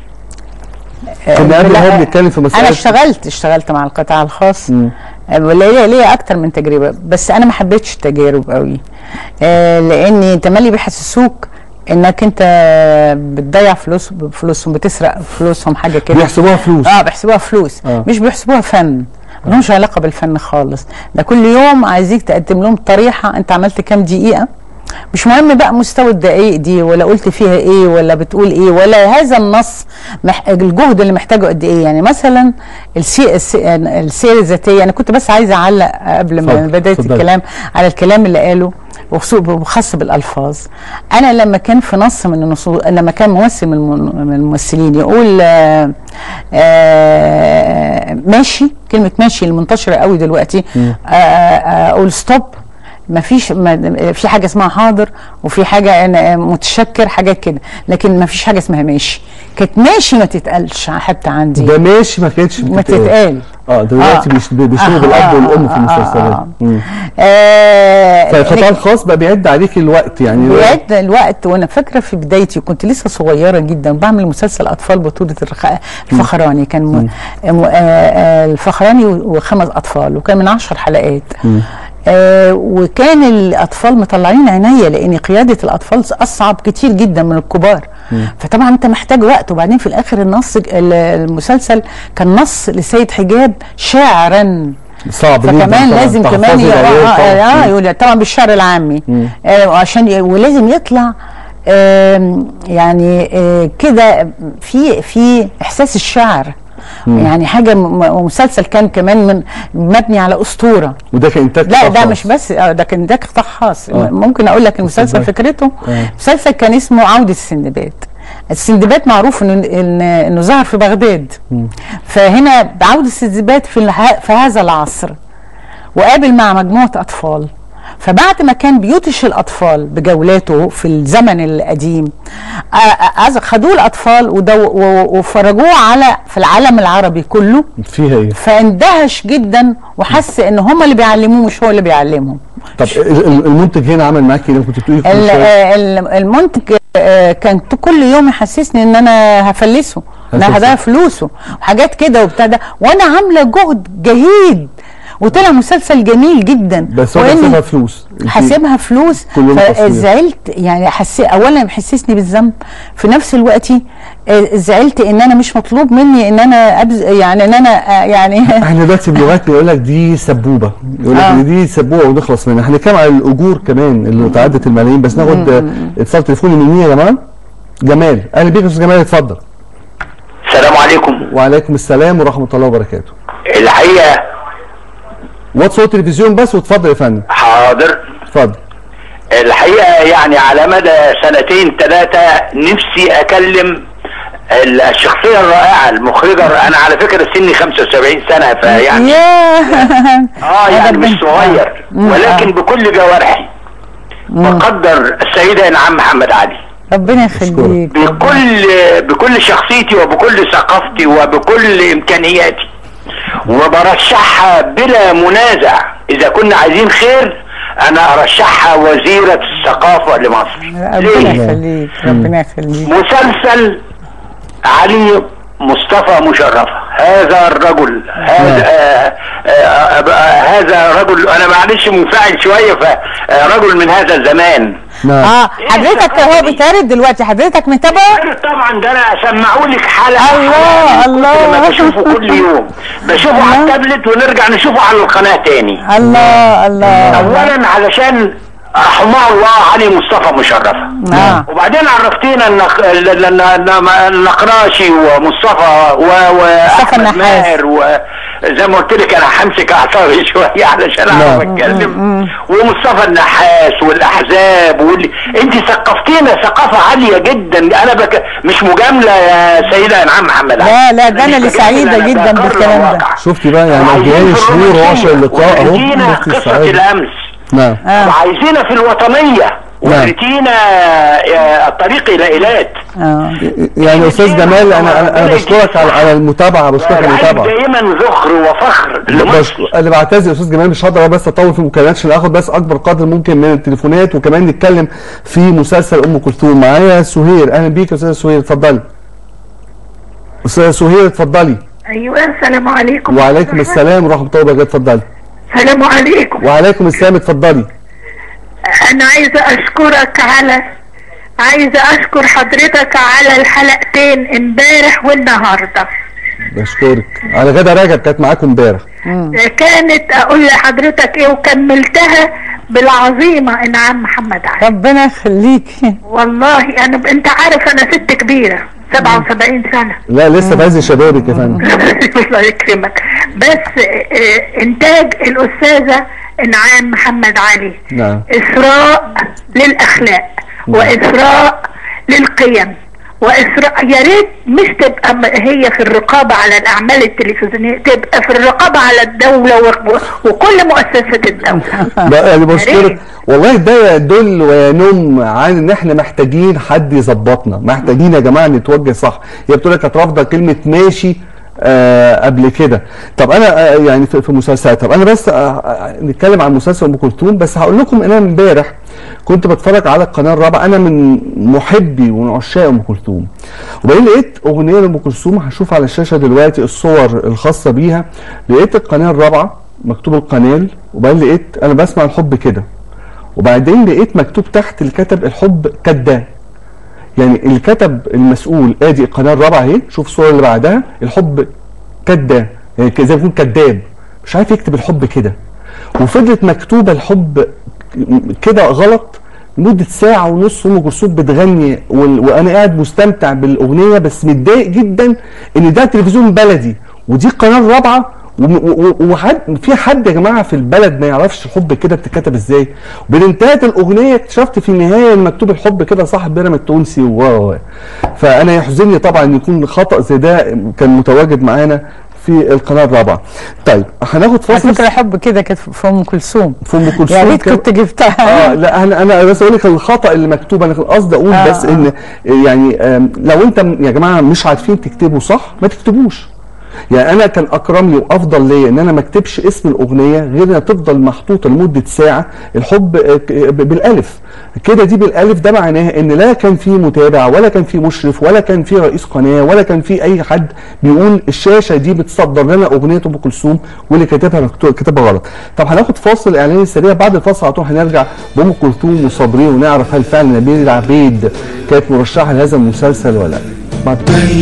كنا قبل لا، ما بنتكلم في مساله انا اشتغلت اشتغلت مع القطاع الخاص مم. آه، ليا ليا اكتر من تجربه بس انا ما حبيتش التجارب قوي آه لان تملي بيحسسوك انك انت بتضيع فلوس فلوسهم بتسرق فلوسهم حاجه كده بيحسبوها فلوس. اه بيحسبوها فلوس آه. مش بيحسبوها فن ملهمش علاقه بالفن خالص ده كل يوم عايزيك تقدم لهم طريحه انت عملت كام دقيقه مش مهم بقى مستوى الدقائق دي ولا قلت فيها ايه ولا بتقول ايه ولا هذا النص مح... الجهد اللي محتاجه قد ايه يعني مثلا السي... السي... السير الذاتيه انا كنت بس عايزه اعلق قبل ما اتفضل، بدايه اتفضلي. الكلام على الكلام اللي قاله وخصو- وخاص بالالفاظ انا لما كان في نص من النصوص لما كان ممثل من الم- من الممثلين يقول آه آه ماشي كلمه ماشي المنتشره قوي دلوقتي آه آه اقول ستوب ما فيش ما في حاجه اسمها حاضر وفي حاجه انا متشكر حاجات كده لكن ما فيش حاجه اسمها ماشي كانت ماشي ما تتقالش حتى عندي ده ماشي ما كانتش ما تتقال اه دلوقتي آه. بيش- بيشتغلوا آه، بالاب آه، والام في آه، المسلسلات آه. مم. آه فالقطاع الخاص بقى بيعد عليك الوقت يعني بيعد الوقت وانا فاكره في بدايتي كنت لسه صغيره جدا بعمل مسلسل اطفال بطوله الرخاء الفخراني كان م... م... آه آه الفخراني و- وخمس اطفال وكان من عشر حلقات آه وكان الاطفال مطلعين عينيا لان قياده الاطفال اصعب كتير جدا من الكبار فطبعا انت محتاج وقت وبعدين في الاخر النص ال- المسلسل كان نص لسيد حجاب شاعرا صعب جدا فكمان طبعاً لازم تحفظي كمان ي- العيال اه, طبعاً. آه, آه يقول طبعا بالشعر العامي آه عشان ي- ولازم يطلع آم، يعني آه كده في في احساس الشعر يعني حاجه م- م- مسلسل كان كمان من مبني على اسطوره وده كان انتاج لا قطاع ده خاص. مش بس آه، ده كان ده قطاع خاص آه. ممكن اقول لك المسلسل اتفضل. فكرته آه. مسلسل كان اسمه عوده السندباد السندباد معروف انه إن- انه ظهر في بغداد فهنا بعوده السندباد في الها- في هذا العصر وقابل مع مجموعه اطفال فبعد ما كان بيطش الاطفال بجولاته في الزمن القديم آه، آه، آه، خدوه الاطفال ودو- و- وفرجوه على في العالم العربي كله فيها ايه فاندهش جدا وحس ان هم اللي بيعلموه مش هو اللي بيعلمهم طب ال- ال- المنتج هنا عمل معاكي ايه كنت بتقولي كل ال- شوية؟ آه، ال- المنتج آه، كان ت- كل يوم يحسسني ان انا هفلسه ان هتفلسه. انا هضيع فلوسه وحاجات كده وبتاع ده وانا عامله جهد جهيد وطلع مسلسل جميل جدا بس هو وإن- حسبها فلوس حاسبها فلوس كل يوم تصوير. فزعلت يعني حسيت اولا محسسني بالذنب في نفس الوقت آه، زعلت ان انا مش مطلوب مني ان انا أبز يعني ان انا آه، يعني احنا دلوقتي بلغتنا يقول لك دي سبوبه يقول لك آه. ان دي سبوبه ونخلص منها احنا هنتكلم على الاجور كمان اللي تعدت الملايين بس ناخد آه، اتصال تليفوني من مين يا جماعه؟ جمال اهلا بيك يا استاذ جمال اتفضل السلام عليكم وعليكم السلام ورحمه الله وبركاته الحقيقه وات صوت التلفزيون بس واتفضل يا فندم حاضر اتفضل الحقيقه يعني على مدى سنتين ثلاثه نفسي اكلم ال- الشخصيه الرائعه المخرجه انا على فكره سني 75 سنه فيعني ياه اه يعني مش صغير مم. ولكن بكل جوارحي بقدر السيده انعام محمد علي ربنا يخليك بكل بكل شخصيتي وبكل ثقافتي وبكل امكانياتي وبرشحها بلا منازع اذا كنا عايزين خير انا ارشحها وزيره الثقافه لمصر ربنا ليه؟ يخليك ربنا يخليك مسلسل علي مصطفى مشرفة هذا الرجل هذا آه آه آه هذا رجل انا معلش منفعل شويه فرجل من هذا الزمان نعم اه حضرتك هو بيتعرض دلوقتي حضرتك متابعه طبعا ده انا اسمعه لك حلقه الله، حلقة من الله. كتر ما بشوفه كل يوم بشوفه على التابلت ونرجع نشوفه على القناه تاني الله الله اولا علشان رحمه الله علي مصطفى مشرفه آه. وبعدين عرفتينا النق... ال- ال- ال- النقراشي ومصطفى و... واحمد النحاس. ماهر وزي ما قلت لك انا همسك اعصابي شويه علشان اعرف نعم. اتكلم ومصطفى النحاس والاحزاب وال... انت ثقفتينا ثقافه عاليه جدا انا بك... مش مجامله يا سيده انعام محمد علي. لا، لا، ده أنا مش اللي بجامل، سعيدة أنا جدا بقرر بالكلام ده. الواقع. شفتي بقى يعني وعايزين جيران في شهور الرومانسية، وعشر اللقاء اهو ووريتينا شفتي قصه السعادة. الامس نعم آه. وعايزينها في الوطنيه وريتينا آه، الطريق الى ايلات اه يعني استاذ جمال انا انا, أنا بشكرك على على المتابعه بشكرك على العيب المتابعه دائما ذخر وفخر لمصر بشكر انا بعتذر يا استاذ جمال مش هقدر بس اطول في المكالمات عشان اخد بس اكبر قدر ممكن من التليفونات وكمان نتكلم في مسلسل ام كلثوم معايا سهير اهلا بيك يا استاذ سهير اتفضلي استاذ سهير اتفضلي ايوه السلام عليكم وعليكم السلام ورحمه الله وبركاته اتفضلي السلام عليكم وعليكم السلام اتفضلي انا عايزه اشكرك على عايزه اشكر حضرتك على الحلقتين امبارح والنهارده بشكرك على غدا رجب كانت معاكم امبارح كانت اقول لحضرتك ايه وكملتها بالعظيمه انعام محمد علي ربنا يخليك والله انا انت عارف انا ست كبيره 77 سنه لا لسه في عز شبابك يا فندم الله يكرمك بس آه، انتاج الاستاذه انعام محمد علي نعم إسراء للأخلاق وإسراء للقيم وإسراء يا ريت مش تبقى م- هي في الرقابة على الأعمال التلفزيونية تبقى في الرقابة على الدولة و- وكل مؤسسات الدولة بقى يعني بشكرك ريت. والله ده يدل وينم عن ان احنا محتاجين حد يظبطنا محتاجين يا جماعه نتوجه صح هي بتقول لك كانت رافضه كلمه ماشي آه قبل كده طب انا آه يعني في, في مسلسلات طب انا بس آه آه نتكلم عن مسلسل ام كلثوم بس هقول لكم ان انا امبارح كنت بتفرج على القناه الرابعه انا من محبي ومن عشاق ام كلثوم وبعدين لقيت اغنيه لام كلثوم هشوف على الشاشه دلوقتي الصور الخاصه بيها لقيت القناه الرابعه مكتوب القنال وبعدين لقيت انا بسمع الحب كده وبعدين لقيت مكتوب تحت اللي كتب الحب كداب يعني اللي كتب المسؤول ادي القناه الرابعه اهي شوف الصوره اللي بعدها الحب كداب يعني زي ما يكون كداب مش عارف يكتب الحب كده وفضلت مكتوبه الحب كده غلط لمده ساعه ونص ام كلثوم بتغني وال- وانا قاعد مستمتع بالاغنيه بس متضايق جدا ان ده تلفزيون بلدي ودي القناه الرابعه وم- و- و- وحد في حد يا جماعه في البلد ما يعرفش الحب كده بتتكتب ازاي وبانتهت الاغنيه اكتشفت في النهايه ان مكتوب الحب كده صاحب بيراميد التونسي و و- و. فانا يحزنني طبعا ان يكون خطا زي ده كان متواجد معانا في القناه الرابعه طيب هناخد على فاصل فكره الحب كده كانت في ام كلثوم في ام كلثوم يا ريت كان- كنت جبتها اه لا انا انا بس اقول لك الخطا اللي مكتوب انا كان قصدي اقول آه، بس ان يعني آم، لو انت م- يا جماعه مش عارفين تكتبوا صح ما تكتبوش يعني انا كان اكرم لي وافضل ليا ان انا ما اكتبش اسم الاغنيه غير انها تفضل محطوطه لمده ساعه الحب آه، ك- ب- بالالف كده دي بالالف ده معناها ان لا كان في متابع ولا كان في مشرف ولا كان في رئيس قناه ولا كان في اي حد بيقول الشاشه دي بتصدر لنا اغنيه ام كلثوم واللي كاتبها مكتوب كاتبها غلط طب هناخد فاصل اعلاني سريع بعد الفاصل على طول هنرجع بام كلثوم وصابرين ونعرف هل فعلا نبيل عبيد كانت مرشحه لهذا المسلسل ولا لا بعد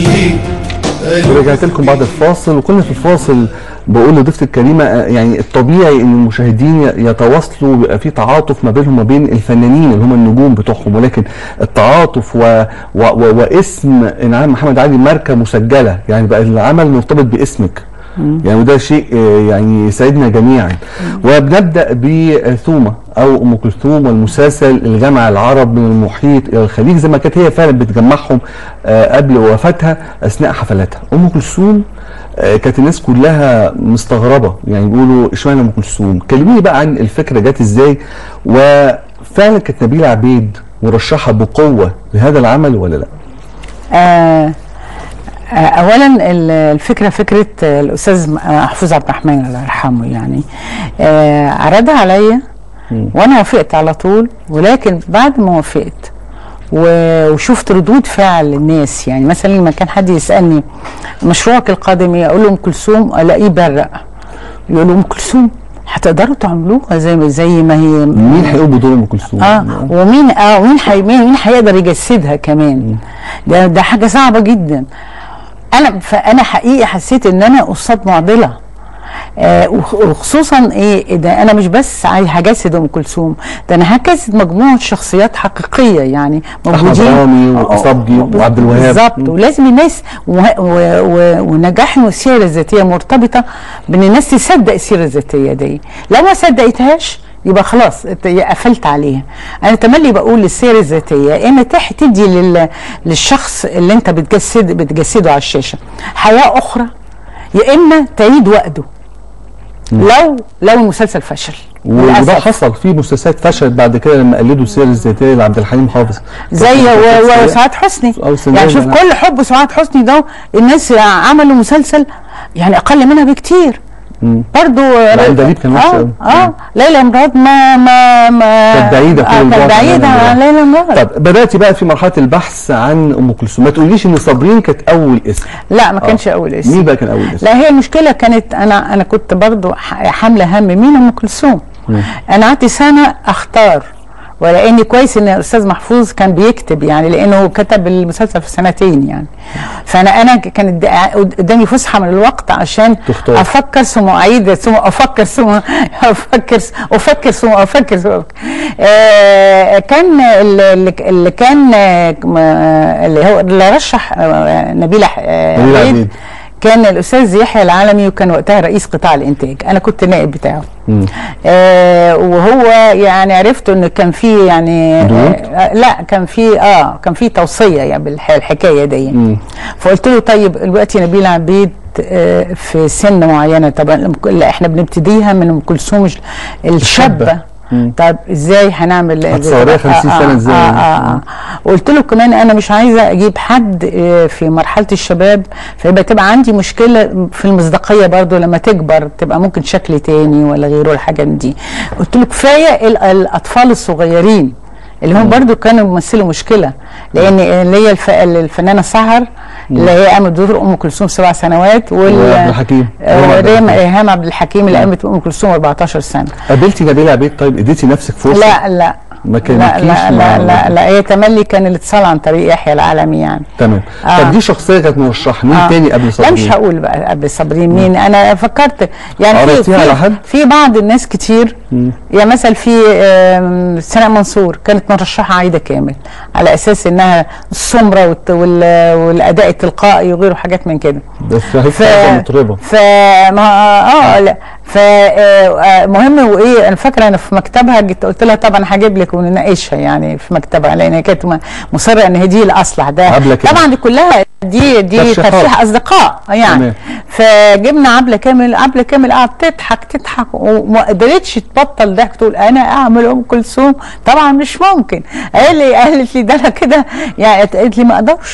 ورجعت لكم بعد الفاصل وكنا في الفاصل بقول لضيفتي الكريمه آه، يعني الطبيعي ان المشاهدين ي- يتواصلوا ويبقى في تعاطف ما بينهم وما بين الفنانين اللي هم النجوم بتوعهم ولكن التعاطف و... و... و... واسم انعام محمد علي ماركه مسجله يعني بقى العمل مرتبط باسمك يعني وده شيء آه، يعني يسعدنا جميعا وبنبدا بثومه او ام كلثوم والمسلسل اللي جمع العرب من المحيط الى الخليج زي ما كانت هي فعلا بتجمعهم آه، قبل وفاتها اثناء حفلاتها ام كلثوم آه، كانت الناس كلها مستغربه يعني بيقولوا اشمعنى ام كلثوم كلموني بقى عن الفكره جت ازاي وفعلا كانت نبيله عبيد مرشحه بقوه لهذا العمل ولا لا آه آه، اولا ال- الفكره فكره آه، الاستاذ م- آه، محفوظ عبد الرحمن الله يرحمه يعني آه عرضها عليا وانا وافقت على طول ولكن بعد ما وافقت و- وشفت ردود فعل الناس يعني مثلا لما كان حد يسالني مشروعك القادم ايه اقول له ام كلثوم الاقيه برق يقول له ام كلثوم هتقدروا تعملوها زي ما زي ما هي مين هيقوم بدور ام كلثوم اه ومين اه ومين حي مين مين هيقدر يجسدها كمان ده ده حاجه صعبه جدا انا فانا حقيقي حسيت ان انا قصاد معضله آه وخ- وخصوصا ايه ده انا مش بس عايز هجسد ام كلثوم ده انا هجسد مجموعه شخصيات حقيقيه يعني موجودين رامي آه، وأصابجي آه، وعبد الوهاب. بالظبط مم. ولازم الناس و- و- و- ونجاح السيره الذاتيه مرتبطه بان الناس تصدق السيره الذاتيه دي لو ما صدقتهاش يبقى خلاص إنت قفلت عليها انا تملي بقول السيره الذاتيه يا اما تح تدي لل... للشخص اللي انت بتجسد بتجسده على الشاشه حياه اخرى يا اما تعيد وقته لو لو المسلسل فشل وده للأسف. حصل في مسلسلات فشلت بعد كده لما قلدوا السير الذاتيه لعبد الحليم حافظ زي و- و- وسعاد حسني أو سندال يعني شوف أنا. كل حب سعاد حسني ده الناس عملوا مسلسل يعني اقل منها بكتير برضو العندليب كان وحش اه أوي. اه ليلى مراد ما ما ما كانت بعيدة كل آه البعد كانت عن بعيدة ليلى عن مراد. ليلى مراد طب بدات بقى في مرحله البحث عن ام كلثوم ما تقوليش ان صابرين كانت اول اسم لا ما كانش اول اسم مين بقى كان اول اسم لا هي المشكله كانت انا انا كنت برضو ح- حامله هم مين ام كلثوم انا قعدت سنه اختار ولاني كويس ان الاستاذ محفوظ كان بيكتب يعني لانه كتب المسلسل في سنتين يعني فانا انا كانت د- قدامي فسحه من الوقت عشان تختار. افكر ثم اعيد ثم افكر ثم افكر افكر ثم افكر ثم أفكر. آه كان اللي, اللي كان آه، م- اللي هو اللي رشح آه، نبيله آه، نبيلة عبيد عبيد. كان الاستاذ يحيى العالمي وكان وقتها رئيس قطاع الانتاج انا كنت نائب بتاعه آه وهو يعني عرفت ان كان في يعني ضغوط؟ آه لا كان في اه كان في توصيه يعني بالحكايه دي فقلت له طيب دلوقتي نبيل عبيد آه، في سن معينه طبعا لا احنا بنبتديها من ام كلثوم الش- الشابه طب ازاي هنعمل هتصوريها 50 سنة ازاي؟ آه آه آه. قلت له كمان انا مش عايزه اجيب حد آه، في مرحله الشباب فيبقى تبقى عندي مشكله في المصداقيه برضو لما تكبر تبقى ممكن شكل تاني ولا غيره الحاجات دي قلت له كفايه ال- الاطفال الصغيرين اللي هم برضو كانوا بيمثلوا مشكله لان اللي هي الف... الفنانه سهر اللي هي قامت بدور ام كلثوم سبع سنوات وال وعبد الحكيم. آه، عبد ريم الحكيم. ايهام عبد الحكيم اللي قامت بام كلثوم 14 سنه قابلتي نبيله عبيد طيب اديتي نفسك فرصه لا لا ما لا كانتكيش لا مع- لا لا, لا هي تملي كان الاتصال عن طريق يحيى العالمي يعني تمام آه. طب دي شخصيه كانت مرشحه مين آه. تاني قبل لا صابرين مش هقول بقى قبل صابرين مين انا فكرت يعني في قريتيها على حد؟ في, في بعض الناس كتير يعني مثلا في آم، سناء منصور كانت مرشحه عايده كامل على اساس انها السمره والت- وال- والاداء التلقائي وغيره حاجات من كده بس هي ف كانت مطربه ف ما اه لا ف آه، آه، مهم وايه انا فاكره انا في مكتبها جيت قلت لها طبعا هجيب لك ونناقشها يعني في مكتبها لان هي كانت م- مصره ان هي دي الاصلح ده عبلة كامل. طبعا دي كلها دي دي ترشيحات. ترشيح اصدقاء يعني تمام. فجبنا عبله كامل عبله كامل قعدت تضحك تضحك وما قدرتش تبطل ضحك تقول انا اعمل ام كلثوم طبعا مش ممكن قال لي قالت لي ده انا كده يعني قالت لي ما اقدرش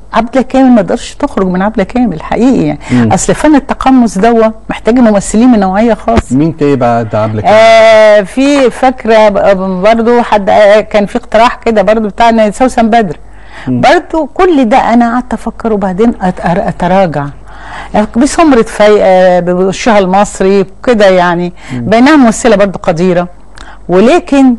عبله كامل ما تقدرش تخرج من عبله كامل حقيقي يعني اصل فن التقمص دوا محتاج ممثلين من نوعيه خاصه مين تاني بعد عبله كامل؟ آه في فاكره ب- برضو حد آه، كان في اقتراح كده برضو بتاع سوسن بدر برضو كل ده انا قعدت افكر وبعدين أت- أر- اتراجع بسمرة فايقة بوشها المصري كده يعني بينها ممثلة برضو قديرة ولكن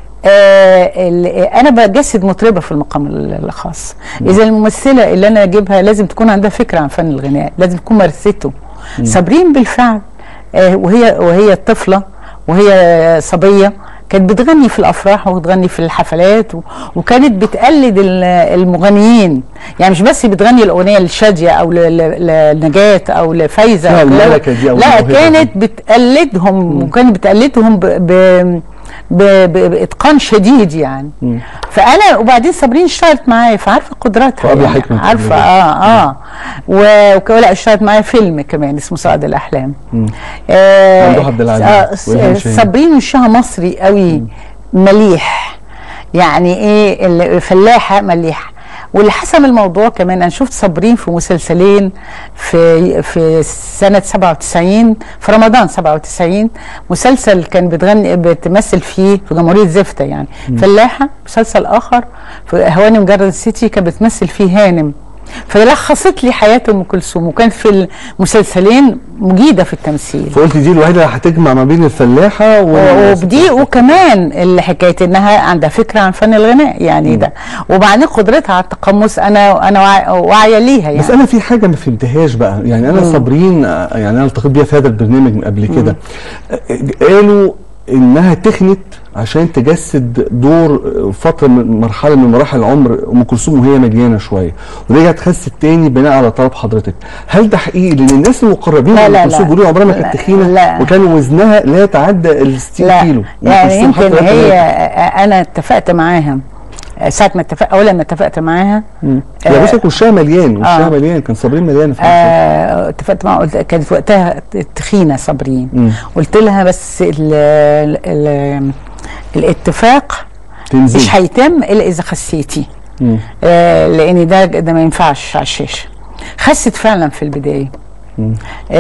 آه ال- انا بجسد مطربه في المقام ال- الخاص اذا الممثله اللي انا اجيبها لازم تكون عندها فكره عن فن الغناء لازم تكون مارسته صابرين بالفعل آه وهي وهي طفله وهي صبيه كانت بتغني في الافراح وبتغني في الحفلات و- وكانت بتقلد ال- المغنيين يعني مش بس بتغني الاغنيه لشاديه او ل- ل- لنجاة او لفايزه فيها أو كده. الملكة دي أو لا الموهبة كانت بتقلدهم وكانت بتقلدهم ب... ب... ب... ب... باتقان شديد يعني فانا وبعدين صابرين اشتغلت معايا فعارفه قدراتها وقبل يعني حكمة عارفه قبل اه اه و- وكولا اشتغلت معايا فيلم كمان اسمه صائد الاحلام آه ممدوح عبد العزيز آه وإلهام شاهين. صابرين وشها مصري قوي مليح يعني ايه ال- فلاحه مليحه واللي حسم الموضوع كمان انا شفت صابرين في مسلسلين في في سنه 97 في رمضان 97 مسلسل كان بتغني بتمثل فيه في جمهوريه زفته يعني فلاحه مسلسل اخر في هوانم جاردن سيتي كانت بتمثل فيه هانم فلخصت لي حياه ام كلثوم وكان في المسلسلين مجيده في التمثيل فقلت دي الوحيده اللي هتجمع ما بين الفلاحه وال- وبدي وكمان اللي حكايه انها عندها فكره عن فن الغناء يعني ده وبعدين قدرتها على التقمص انا انا واع- واعيه ليها يعني بس انا في حاجه ما فهمتهاش بقى يعني انا صابرين آه، يعني انا التقيت بيها في هذا البرنامج من قبل كده آه، قالوا انها تخنت عشان تجسد دور آه، فتره من مرحله من مراحل العمر ام كلثوم وهي مليانه شويه ورجعت خست تاني بناء على طلب حضرتك هل ده حقيقي لان الناس المقربين لا، من لا، ام كلثوم لا. بيقولوا عمرها ما لا، كانت تخينه لا. وكان وزنها لا يتعدى ال 60 لا كيلو أم يعني كلثوم حتى يمكن لا هي تنام. انا اتفقت معاها ساعه ما اتفق اولا ما اتفقت معاها يا باشا وشها مليان وشها آه. مليان كان صابرين مليانه في المسلسل. آه، اتفقت معاها قلت كانت وقتها تخينه صابرين مم. قلت لها بس ال ال ال الاتفاق تنزل مش هيتم الا اذا خسيتي مم. آه لان ده ده ما ينفعش على الشاشه خست فعلا في البدايه مم.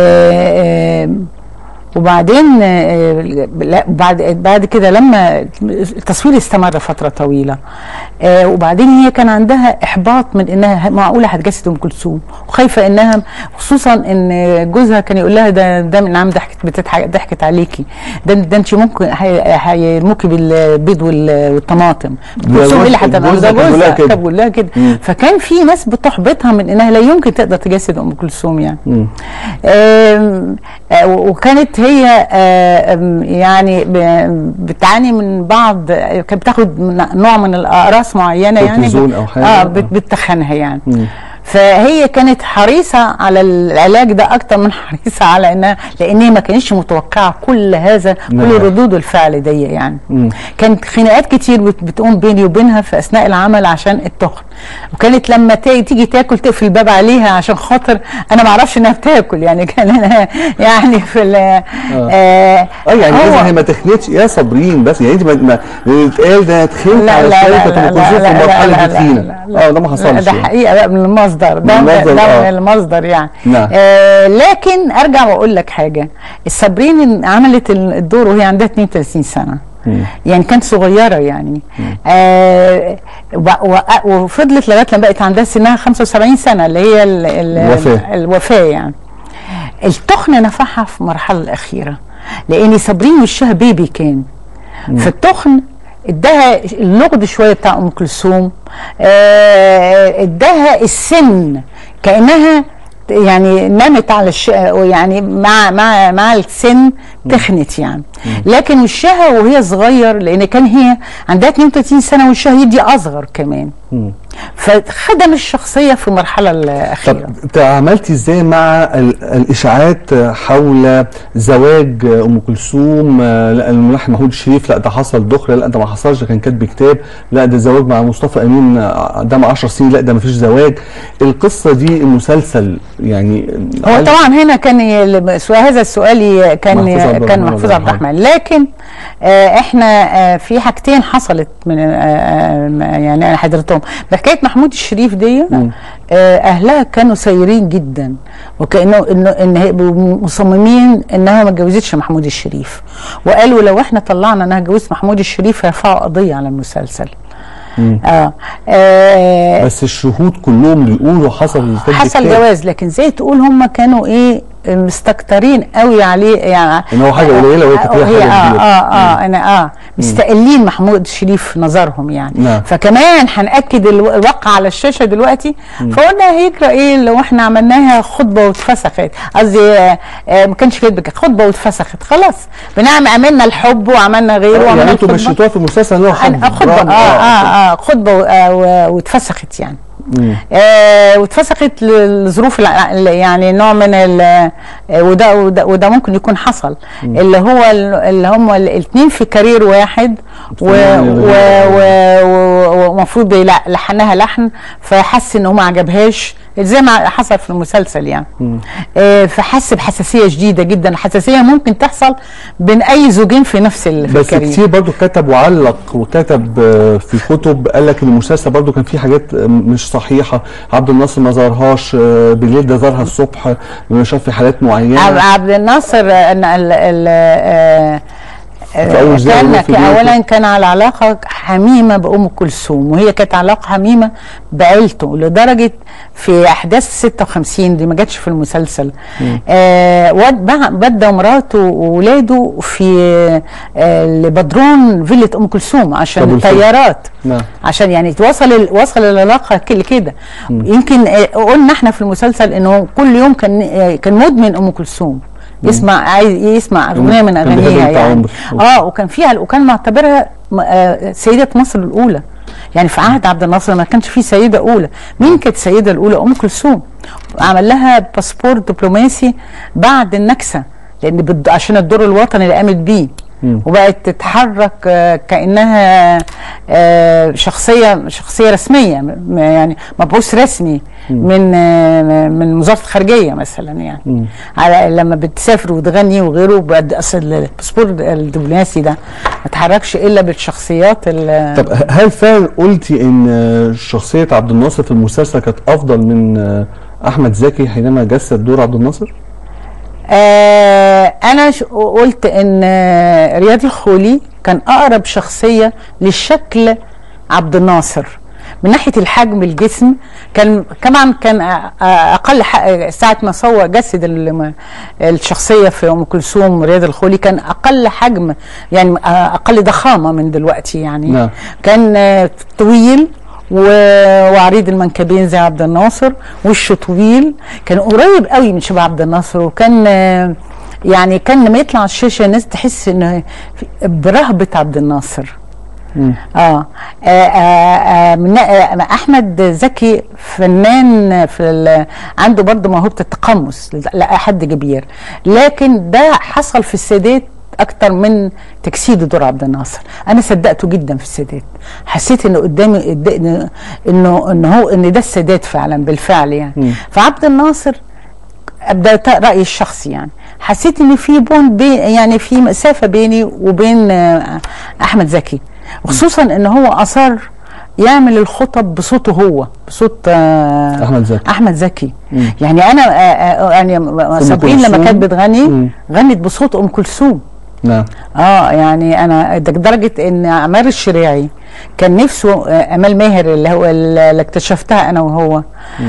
آه آه وبعدين آه لا بعد بعد كده لما التصوير استمر فتره طويله آه وبعدين هي كان عندها احباط من انها معقوله هتجسد ام كلثوم وخايفه انها خصوصا ان جوزها كان يقول لها ده ده من عم ضحكت بتضحك ضحكت عليكي ده ده انت ممكن هي- هيرموكي بالبيض وال- والطماطم ام ده كلثوم ايه اللي جوز- هتعمل جوزها ده كان بيقول لها جوزها كده. كان بيقول لها كده مم. فكان في ناس بتحبطها من انها لا يمكن تقدر تجسد ام كلثوم يعني مم. آم، آه، وكانت هي آه، آم، يعني ب- بتعاني من بعض كانت بتاخد من- نوع من الاقراص معينه يعني كورتيزون أو حاجة. اه بت- بتخنها يعني مم. فهي كانت حريصه على العلاج ده اكتر من حريصه على انها لان هي ما كانتش متوقعه كل هذا نعم. كل ردود الفعل دي يعني مم. كانت خناقات كتير بت- بتقوم بيني وبينها في اثناء العمل عشان التخن وكانت لما تا- تيجي تاكل تقفل الباب عليها عشان خاطر انا ما اعرفش انها بتاكل يعني كان انا يعني في ال اه اه يعني هو- اذا هي ما تخنتش يا صابرين بس يعني انت ما ما اللي اتقال ده تخنت لا على لا شويه لا كانت لا ام كلثوم في لا لا المرحله لا دي لا تخينه لا لا. اه ده ما حصلش ده يعني. حقيقه بقى من المصدر ده من ده, المصدر، ده آه. من المصدر يعني نعم. آه لكن ارجع واقول لك حاجه الصابرين عملت الدور وهي عندها 32 سنه مم. يعني كانت صغيره يعني آه و- و- وفضلت لغايه لما بقت عندها سنها 75 سنه اللي هي ال ال الوفاة. الوفاه يعني التخن نفعها في المرحله الاخيره لان صابرين وشها بيبي كان فالتخن اداها اللغد شويه بتاع ام كلثوم آه، اداها السن كانها يعني نامت على الش... يعني مع مع مع السن تخنت يعني لكن وشها وهي صغير لان كان هي عندها 32 سنه وشها يدي اصغر كمان مم. فخدم الشخصيه في المرحله الاخيره طب تعاملتي ازاي مع ال- الاشاعات حول زواج ام كلثوم آه، لا الملحن محمود الشريف لا ده حصل دخله لا ده ما حصلش ده كان كاتب كتاب لا ده زواج مع مصطفى امين آه، ده مع 10 سنين لا ده ما فيش زواج القصه دي المسلسل يعني هو هل- طبعا هنا كان ي- سؤال- هذا السؤال ي- كان محفوظ عبد كان الرحمن محفوظ الله عبد يرحمه. الرحمن لكن آه احنا آه في حاجتين حصلت من آه آه يعني انا حضرتهم بحكايه محمود الشريف دي آه اهلها كانوا سيرين جدا وكانه انه ان هي مصممين انها ما اتجوزتش محمود الشريف وقالوا لو احنا طلعنا انها اتجوزت محمود الشريف هيرفعوا قضيه على المسلسل آه. آه بس الشهود كلهم بيقولوا حصل الكذب حصل كتاب. جواز لكن زي تقول هم كانوا ايه مستكترين قوي عليه يعني إن هو حاجة قليلة وهي كانت هي هي حاجة اه كبيرة. اه اه انا اه مستقلين محمود شريف في نظرهم يعني نعم. فكمان هنأكد الو- الواقع على الشاشة دلوقتي فقلنا هيجرى ايه لو احنا عملناها خطبة واتفسخت قصدي آه آه ما كانش كده خطبة واتفسخت خلاص بنعمل عملنا الحب وعملنا غيره يعني وعملنا انتوا الخطبة. مشيتوها في المسلسل اللي هو أنا- خطبة خطبة برافو. اه اه اه خطبة و- آه، و- واتفسخت يعني آه واتفسخت لظروف الع- ال- يعني نوع من ال- آه، وده وده, وده ممكن يكون حصل اللي هو ال- اللي هم الاثنين في كارير واحد ومفروض لحنها لحن فحس ان هو ما عجبهاش زي ما حصل في المسلسل يعني آه فحس بحساسيه شديده جدا حساسيه ممكن تحصل بين اي زوجين في نفس ال- في بس الكارير كتير برضو كتب وعلق وكتب آه، في كتب قال لك ان المسلسل برضو كان فيه حاجات آه، مش صحيحه عبد الناصر ما ظهرهاش آه، بالليل ده ظهرها الصبح لما شاف في حالات عب- معينه عبد الناصر آه، ان ال ال آه، في أول زي كان ما في كان بيوته. اولا كان على علاقه حميمه بام كلثوم وهي كانت علاقه حميمه بعيلته لدرجه في احداث 56 دي ما جاتش في المسلسل آه ود- بع- بدى مراته وولاده في آه لبدرون فيلة ام كلثوم عشان طب والفيلم؟ الطيارات نعم. عشان يعني توصل ال- وصل العلاقه ك- لكده يمكن آه، قلنا احنا في المسلسل انه كل يوم كان آه، كان مدمن ام كلثوم يسمع عايز يسمع اغنيه من كان بيحب اغانيها انت يعني عمري. اه وكان فيها وكان معتبرها م- آه، سيده مصر الاولى يعني في عهد عبد الناصر ما كانش في سيده اولى مين كانت السيده الاولى ام كلثوم عمل لها باسبور دبلوماسي بعد النكسه لان بد- عشان الدور الوطني اللي قامت بيه وبقت تتحرك آه، كانها آه، شخصيه شخصيه رسميه م- يعني مبعوث رسمي من آه، من وزاره الخارجيه مثلا يعني على لما بتسافر وتغني وغيره بعد اصل الباسبور الدبلوماسي ده ما تحركش الا بالشخصيات ال- طب هل فعلا قلتي ان آه، شخصيه عبد الناصر في المسلسل كانت افضل من آه، احمد زكي حينما جسد دور عبد الناصر؟ آه انا ش- قلت ان آه، رياض الخولي كان اقرب شخصيه للشكل عبد الناصر من ناحيه الحجم الجسم كان كمان كان أ- اقل ح- ساعه ما صور جسد ال- الشخصيه في ام كلثوم رياض الخولي كان اقل حجم يعني اقل ضخامه من دلوقتي يعني نعم. كان آه، طويل و- وعريض المنكبين زي عبد الناصر وشه طويل كان قريب قوي من شبه عبد الناصر وكان آه، يعني كان لما يطلع على الشاشه الناس تحس انه في- برهبه عبد الناصر اه, آه, آه, آه من آه احمد زكي فنان في ال- عنده برضه موهبه التقمص لحد كبير لكن ده حصل في السادات اكتر من تجسيد دور عبد الناصر انا صدقته جدا في السادات حسيت انه قدامي قد- انه انه إنه هو ان ده السادات فعلا بالفعل يعني فعبد الناصر ابدا ت- رايي الشخصي يعني حسيت ان في بون بين يعني في مسافه بيني وبين آه، احمد زكي وخصوصا ان هو اصر يعمل الخطب بصوته هو بصوت آه، أحمد زكي. احمد زكي يعني انا آه، آه، يعني صابرين لما كلثوم. كانت بتغني مم. غنت بصوت ام كلثوم نعم اه يعني انا ده لدرجه ان عمار الشريعي كان نفسه آه، امال ماهر اللي هو اللي اكتشفتها انا وهو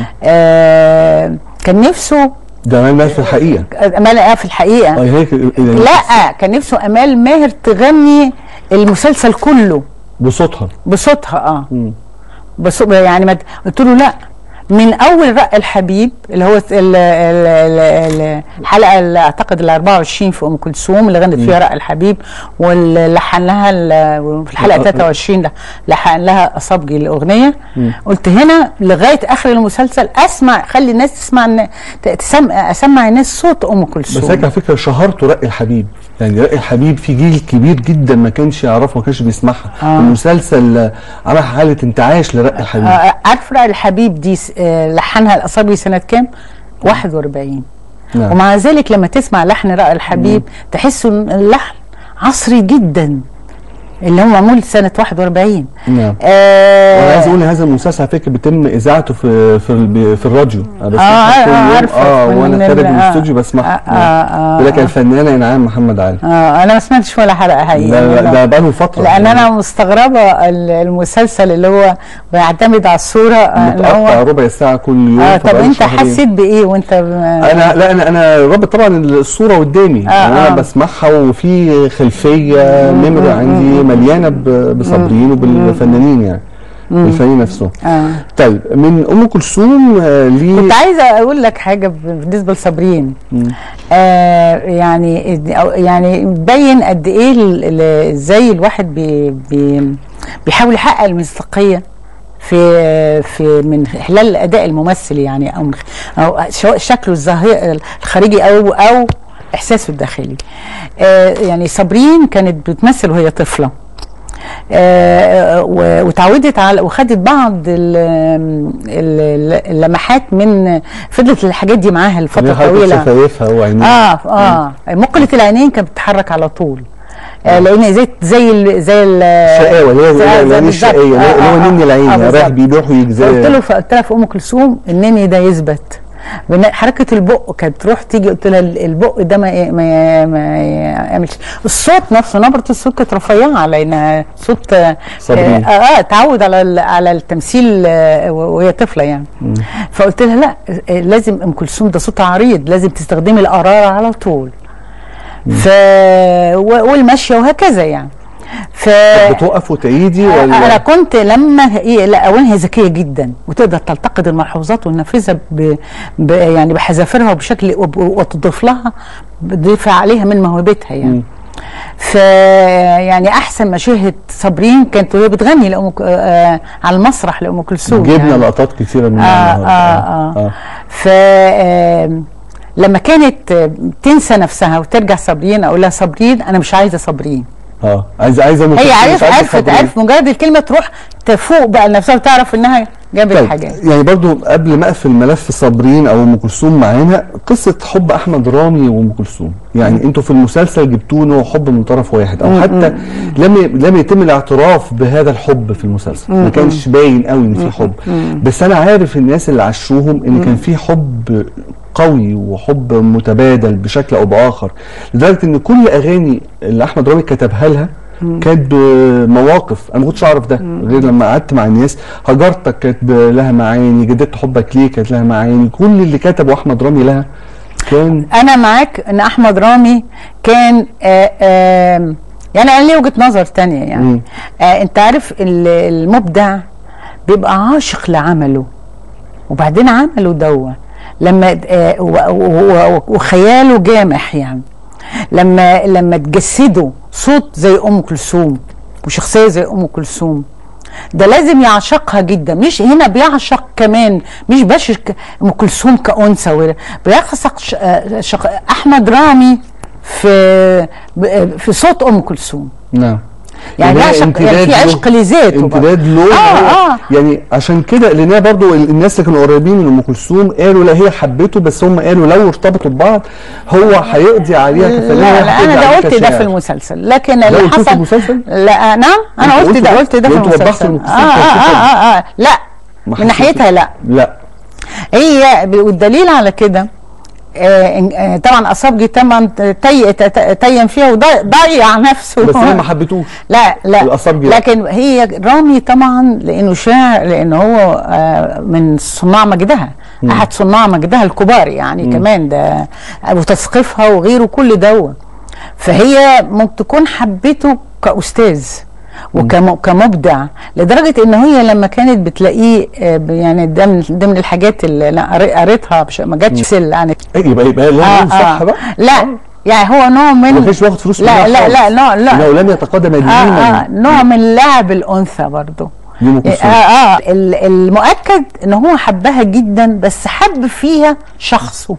آه كان نفسه ده امال ماهر في الحقيقه امال آه في الحقيقه اه هيك يعني لا كان نفسه امال ماهر تغني المسلسل كله بصوتها بصوتها اه بص يعني ما ت- قلت له لا من اول رق الحبيب اللي هو ال- ال- ال- الحلقه اللي اعتقد ال 24 في ام كلثوم اللي غنت فيها رق الحبيب واللي لحن لها ال- في الحلقه 23 ده لحن لها اصابجي الاغنيه قلت هنا لغايه اخر المسلسل اسمع خلي الناس تسمع الن- ت- تسمع اسمع الناس صوت ام كلثوم بس هيك على فكره شهرته رق الحبيب يعني رق الحبيب في جيل كبير جدا ما كانش يعرفها ما كانش بيسمعها آه. المسلسل آه، عمل حاله انتعاش لرق الحبيب آه، عارف رق الحبيب دي س- آه، لحنها الاصابجي سنه كام؟ 41 نعم. ومع ذلك لما تسمع لحن رأى الحبيب تحس ان اللحن عصري جدا اللي هو معمول سنه 41 نعم آه وانا عايز اقول ان هذا المسلسل على فكره بيتم اذاعته في في ال- في الراديو انا بسمعها آه، كل يوم. عارفة. اه من- وانا من خارج ال- من آه. الاستوديو بسمعها آه، آه، بيقول لك آه. الفنانه انعام محمد علي اه انا ما سمعتش ولا حلقه حقيقه لا لا منه. ده بقاله فتره لان انا مستغربه ال- المسلسل اللي هو بيعتمد على الصوره آه، اللي متقطع هو ربع ساعه كل يوم اه طب فبقاله انت شهرين. حسيت بايه وانت ب- انا لا انا انا رابط طبعا الصوره قدامي آه، يعني انا آه. بسمعها وفي خلفيه ميموري عندي مليانه ب- بصابرين وبالفنانين يعني الفنانين نفسهم آه. طيب من ام كلثوم آه، ليه كنت عايزه اقول لك حاجه بالنسبه لصابرين آه يعني أو- يعني بين قد ايه ال- ال- ازاي الواحد بي بي بيحاول يحقق المصداقيه في في من خلال الاداء الممثل يعني او من خ- او سواء شكله الظاهر الخارجي او او احساسه الداخلي آه يعني صابرين كانت بتمثل وهي طفله آه، و- وتعودت على وخدت بعض ال- ال- اللمحات من فضلت الحاجات دي معاها لفتره ليه حضرتك طويله شفايفها وعينيها اه اه مقله العينين كانت بتتحرك على طول آه لان زي زي ال زي ال شقاوه اللي هي زي- زي العين بالظبط. الشقيه اللي هو- اللي هو آه، نني آه، العين آه، يا بالظبط. رايح بيروح قلت ويجزاه له قلت لها في ام كلثوم النني ده يثبت بن- حركه البق كانت تروح تيجي قلت لها ال- البق ده ما ي- ما ي- ما يعملش الصوت نفسه نبره الصوت كانت رفيعه لانها صوت آه صابرين. اه, آه تعود على ال- على التمثيل آه وهي طفله يعني فقلت لها لا آه، لازم ام كلثوم ده صوتها عريض لازم تستخدمي القراره على طول ف و- والمشيه وهكذا يعني ف بتوقف وتعيدي انا ولا كنت لما هي لا اولا هي ذكيه جدا وتقدر تلتقط الملحوظات وتنفذها ب... ب... يعني بحذافيرها وبشكل وب- وتضيف لها تضيف عليها من موهبتها يعني ف يعني احسن مشاهد صابرين كانت وهي بتغني لأم ك- آه على المسرح لام كلثوم جبنا يعني. لقطات كتيره من آه النهاردة. آه آه. ف آم، لما كانت آه، تنسى نفسها وترجع صابرين اقول لها صابرين انا مش عايزه صابرين اه عايزه عايزه أم هي كلثوم، عرف مش عايزة عرفت صابرين. عرف مجرد الكلمه تروح تفوق بقى لنفسها وتعرف انها جابت طيب حاجه يعني برضو قبل ما اقفل ملف صابرين او ام كلثوم معانا قصه حب احمد رامي وام كلثوم يعني انتوا في المسلسل جبتونه حب من طرف واحد او حتى لم لم يتم الاعتراف بهذا الحب في المسلسل ما كانش باين قوي ان في حب بس انا عارف الناس اللي عاشوهم ان كان في حب قوي وحب متبادل بشكل او باخر لدرجه ان كل اغاني اللي احمد رامي كتبها لها كانت بمواقف انا ما كنتش اعرف ده غير لما قعدت مع الناس هجرتك كانت ب- لها معاني جددت حبك ليه كانت لها معاني كل اللي كتبه احمد رامي لها كان انا معاك ان احمد رامي كان آآ آآ يعني انا ليه وجهه نظر تانية يعني مم. آه انت عارف ال- المبدع بيبقى عاشق لعمله وبعدين عمله دوا لما آه و- و- و- وخياله جامح يعني لما لما تجسده صوت زي ام كلثوم وشخصيه زي ام كلثوم ده لازم يعشقها جدا مش هنا بيعشق كمان مش بس ك- ام كلثوم كانثى ولا- بيعشق ش- آه، شق- احمد رامي في ب- في صوت ام كلثوم نعم يعني يبقى يعشق امتداد يعني في له- عشق لذاته برضه. امتداد له آه، هو- آه. يعني عشان كده لان هي برضو ال- الناس اللي كانوا قريبين من ام كلثوم قالوا لا هي حبته بس هم قالوا لو ارتبطوا ببعض هو هيقضي عليها كفنان لا لا وهيقضي انا ده عليه قلت ده كشاعر. في المسلسل لكن لا، اللي قلت في حصل المسلسل؟ لا نعم انا أنت قلت قلت ده ده؟ قلت ده في وأنت وضحت المسلسل إن آه, المسلسل كان آه, في آه, اه لا ما من حسيتش- ناحيتها لا لا هي ب- والدليل على كده آه إن- آه طبعا اصابجي طبعا تي ت- تيم فيها وضيع نفسه بس هي ما حبتوش لا لا الأصابجي لا. لكن هي رامي طبعا لانه شاعر لانه هو آه من صناع مجدها احد صناع مجدها الكبار يعني كمان ده وتثقيفها وغيره كل ده فهي ممكن تكون حبته كاستاذ وكمبدع لدرجه ان هي لما كانت بتلاقيه آه، ب- يعني ده من ضمن الحاجات اللي أنا قري- قريتها مش- ما جاتش سل يعني إيه، يبقى يبقى لازم آه صح آه بقى لا يعني هو نوع من ما كانش واخد فلوس لا منها لا خالص. لا لا لا لو لم يتقدم آه دينا آه نوع من لعب الانثى برضه دي أم آه, كلثوم. اه ال- المؤكد ان هو حبها جدا بس حب فيها شخصه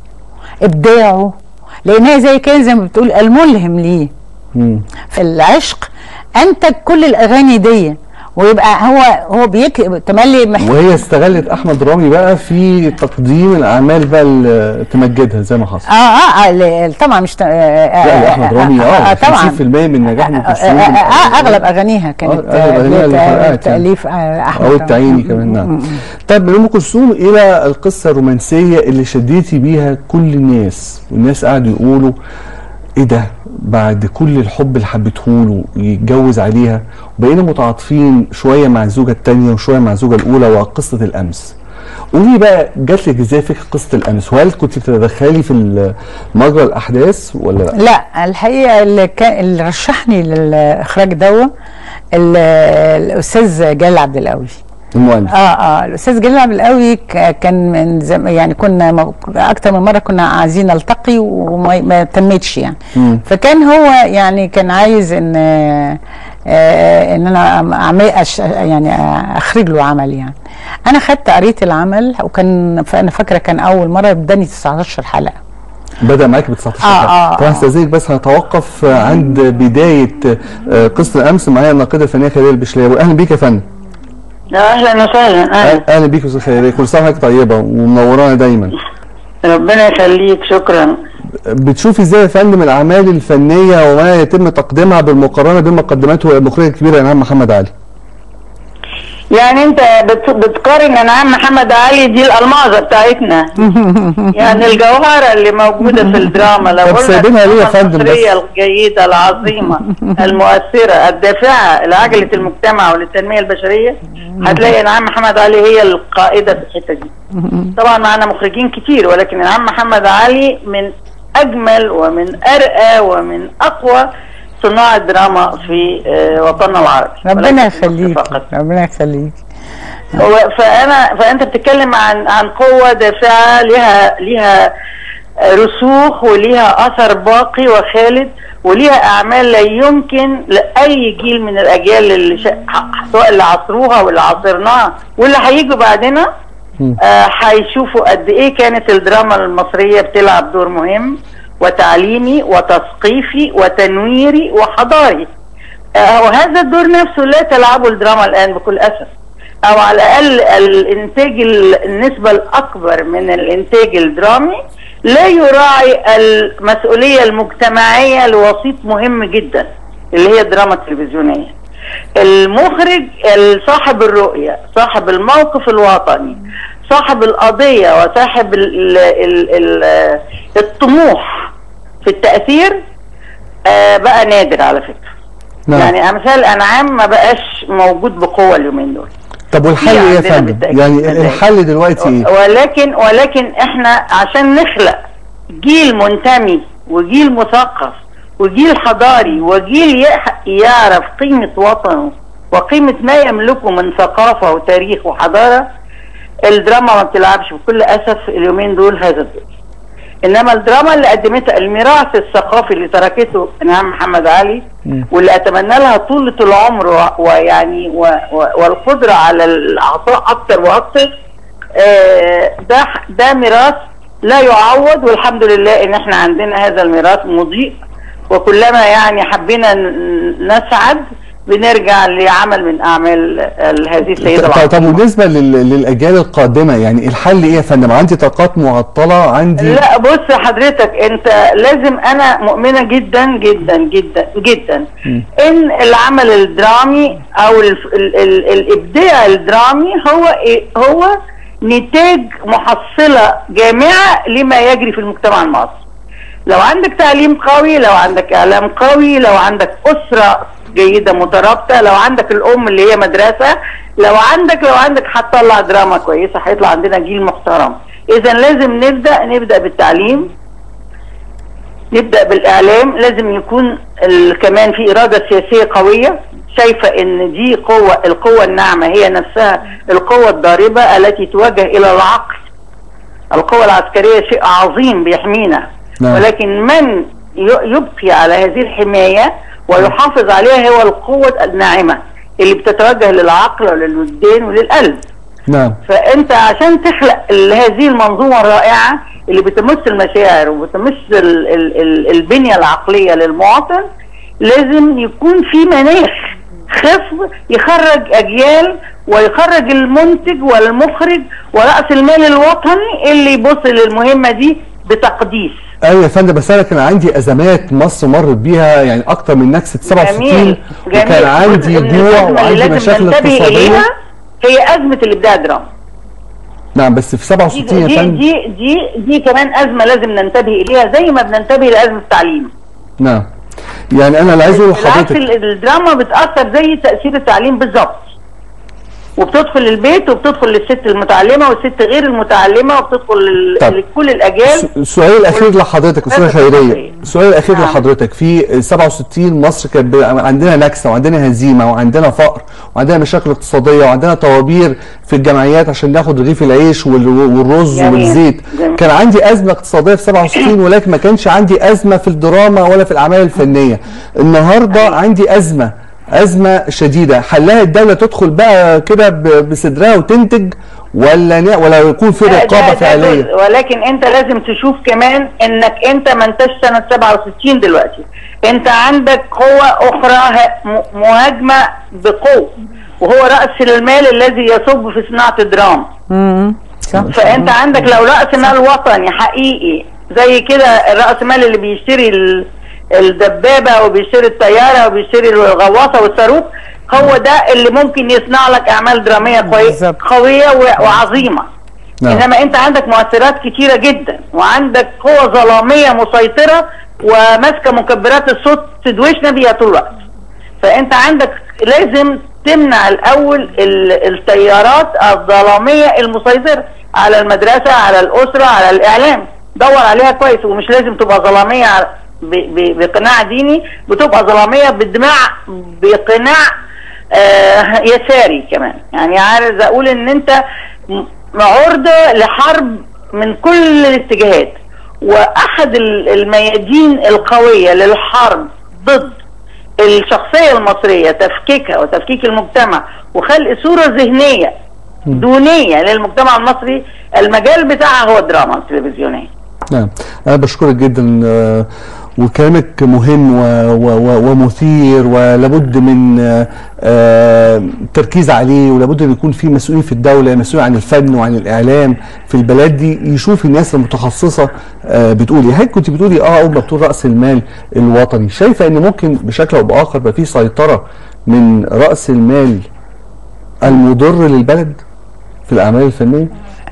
ابداعه لان هي زي كان زي ما بتقول الملهم ليه مم. في العشق انتج كل الاغاني دي ويبقى هو هو بيك تملي محتاج وهي استغلت احمد رامي بقى في تقديم الاعمال بقى اللي تمجدها زي ما حصل اه اه, آه ل- طبعا مش ت- آه آه لا يا احمد رامي اه طبعا 50% من نجاح ام آه، آه، كلثوم آه، اغلب اغانيها كانت أغلب أغانيها اللي بت- فرقعت يعني. تاليف آه، احمد او رامي. التعييني كمان نعم طيب من ام كلثوم الى القصه الرومانسيه اللي شديتي بيها كل الناس والناس قعدوا يقولوا ايه ده بعد كل الحب اللي حبته له يتجوز عليها وبقينا متعاطفين شويه مع الزوجه الثانيه وشويه مع الزوجه الاولى وقصه الامس قولي بقى جات لك ازاي فكره قصه الامس وهل كنت بتتدخلي في مجرى الاحداث ولا لا؟ لا الحقيقه اللي, كان اللي رشحني للاخراج دوا ال- الاستاذ جلال عبد القوي المؤلف اه اه الاستاذ جلال عبد القوي ك- كان من زم يعني كنا م- اكتر من مره كنا عايزين نلتقي وما ما تمتش يعني مم. فكان هو يعني كان عايز ان آه آه ان انا اعمل أش يعني آه اخرج له عمل يعني انا خدت قريت العمل وكان انا فاكره كان اول مره اداني 19 حلقه بدا معاك ب 19 آه، حلقة. آه، طبعا آه. استاذنك بس هنتوقف عند بدايه آه، قصه الامس معايا الناقده الفنيه خليل البشلاوي اهلا بيك يا فندم اهلا وسهلا اهلا اهلا بيك يا استاذ خيريه كل سنه وحضرتك طيبه ومنورانا دايما ربنا يخليك شكرا بتشوفي ازاي يا فندم الاعمال الفنيه وما يتم تقديمها بالمقارنه بين مقدماته المخرجه الكبيره انعام محمد علي يعني انت بت- بتقارن انعام محمد علي دي الالمازه بتاعتنا يعني الجوهره اللي موجوده في الدراما لو طب قلنا سايبينها ليه يا الدراما فندم بس؟ المصريه الجيده العظيمه المؤثره الدافعه لعجله المجتمع وللتنميه البشريه هتلاقي انعام محمد علي هي القائده في الحته دي طبعا معنا مخرجين كتير ولكن انعام محمد علي من اجمل ومن ارقى ومن اقوى صناع الدراما في آه، وطننا العربي ربنا ولكن يخليك فقط. ربنا يخليك هو فانا فانت بتتكلم عن عن قوه دافعه لها لها رسوخ وليها اثر باقي وخالد وليها اعمال لا يمكن لاي جيل من الاجيال اللي شا... سواء اللي عصروها واللي عاصرناها واللي هيجوا بعدنا آه، هيشوفوا قد ايه كانت الدراما المصريه بتلعب دور مهم وتعليمي وتثقيفي وتنويري وحضاري آه، وهذا الدور نفسه لا تلعبه الدراما الان بكل اسف او على الاقل الانتاج ال- النسبه الاكبر من الانتاج الدرامي لا يراعي المسؤوليه المجتمعيه لوسيط مهم جدا اللي هي الدراما التلفزيونيه المخرج صاحب الرؤيه صاحب الموقف الوطني صاحب القضيه وصاحب ال ال ال الطموح في التاثير آه، بقى نادر على فكره نعم. يعني امثال انعام ما بقاش موجود بقوه اليومين دول طب والحل في ايه يا عندنا فندم؟ بالتأكيد يعني مزايا. الحل دلوقتي ايه؟ ولكن ولكن احنا عشان نخلق جيل منتمي وجيل مثقف وجيل حضاري وجيل يح- يعرف قيمة وطنه وقيمة ما يملكه من ثقافة وتاريخ وحضارة الدراما ما بتلعبش بكل أسف اليومين دول هذا الدور انما الدراما اللي قدمتها الميراث الثقافي اللي تركته انعام محمد علي واللي اتمنى لها طولة العمر و- ويعني و و والقدرة على العطاء اكتر واكتر آه، ده ده ميراث لا يعوض والحمد لله ان احنا عندنا هذا الميراث مضيء وكلما يعني حبينا ن- نسعد بنرجع لعمل من اعمال ال- هذه السيده طب طب العظيمه بالنسبه لل- للاجيال القادمه يعني الحل ايه يا فندم؟ عندي طاقات معطله عندي لا بص حضرتك انت لازم انا مؤمنه جدا جدا جدا جدا ان العمل الدرامي او ال ال ال الابداع الدرامي هو إيه؟ هو نتاج محصله جامعه لما يجري في المجتمع المصري لو عندك تعليم قوي لو عندك اعلام قوي لو عندك اسره جيده مترابطه لو عندك الام اللي هي مدرسه لو عندك لو عندك هتطلع دراما كويسه هيطلع عندنا جيل محترم اذا لازم نبدا نبدا بالتعليم نبدا بالاعلام لازم يكون ال- كمان في اراده سياسيه قويه شايفه ان دي قوه القوه الناعمه هي نفسها القوه الضاربه التي توجه الى العقل القوة العسكرية شيء عظيم بيحمينا نعم. ولكن من ي- يبقي على هذه الحماية ويحافظ عليها هو القوة الناعمة اللي بتتوجه للعقل وللوجدان وللقلب نعم فانت عشان تخلق ال- هذه المنظومه الرائعه اللي بتمس المشاعر وبتمس ال ال ال البنيه العقليه للمواطن لازم يكون في مناخ خصب يخرج اجيال ويخرج المنتج والمخرج ورأس المال الوطني اللي يبص للمهمة دي بتقديس ايوه يا فندم بس انا كان عندي ازمات مصر مرت بيها يعني اكتر من نكسه 67 جميل جميل وكان عندي جزء من جوع الأزمة اللي وعندي لازم مشاكل ننتبه اقتصاديه إليها هي أزمة الإبداع الدرامي نعم بس في دي 67 يا دي, فندم دي دي دي كمان أزمة لازم ننتبه إليها زي ما بننتبه لأزمة التعليم نعم يعني انا اللي عايز اقول بالعكس لحضرتك ال- الدراما بتأثر زي تأثير التعليم بالظبط وبتدخل البيت وبتدخل للست المتعلمة والست غير المتعلمة وبتدخل لل- طب. لكل الأجيال س- السؤال الاخير لحضرتك استاذه بس خيريه المصرية. السؤال الاخير نعم. لحضرتك في 67 مصر كان بيبقى عندنا نكسه وعندنا هزيمه وعندنا فقر وعندنا مشاكل اقتصاديه وعندنا طوابير في الجمعيات عشان ناخد رغيف العيش وال- والرز جميل. والزيت جميل. كان عندي ازمه اقتصاديه في 67 ولكن ما كانش عندي ازمه في الدراما ولا في الاعمال الفنيه النهارده عندي ازمه ازمه شديده حلها الدوله تدخل بقى كده ب- بصدرها وتنتج ولا ن- ولا يكون في ده- ده- رقابه ده فعليه جزء، ولكن انت لازم تشوف كمان انك انت ما انتش سنه 67 دلوقتي انت عندك قوه اخرى ه- م- مهاجمه بقوه وهو راس المال الذي يصب في صناعه الدراما مم. صح فانت عندك لو راس مال وطني حقيقي زي كده الراس مال اللي بيشتري ال- الدبابه وبيشتري الطياره وبيشتري الغواصه والصاروخ هو ده اللي ممكن يصنع لك اعمال دراميه كويسه بالظبط. قويه و- وعظيمه نعم. انما انت عندك مؤثرات كتيره جدا وعندك قوى ظلاميه مسيطره وماسكه مكبرات الصوت تدوشنا بيها طول الوقت فانت عندك لازم تمنع الاول ال- التيارات الظلاميه المسيطره على المدرسه على الاسره على الاعلام دور عليها كويس ومش لازم تبقى ظلاميه على- ب- ب- بقناع ديني بتبقى ظلاميه بدماع بقناع آه يساري كمان يعني عايز اقول ان انت م- عرضه لحرب من كل الاتجاهات واحد ال- الميادين القويه للحرب ضد الشخصيه المصريه تفكيكها وتفكيك المجتمع وخلق صوره ذهنيه دونيه للمجتمع المصري المجال بتاعها هو الدراما التلفزيونيه نعم انا بشكرك جدا آه، وكلامك مهم و- و- و- ومثير ولابد من آه، آه، التركيز عليه ولابد ان يكون في مسؤولين في الدوله مسؤول عن الفن وعن الاعلام في البلاد دي يشوف الناس المتخصصه آه، بتقول ايه هل كنت بتقولي اه اول ما بتقول راس المال الوطني شايفه ان ممكن بشكل او باخر يبقى في سيطره من راس المال المضر للبلد في الاعمال الفنيه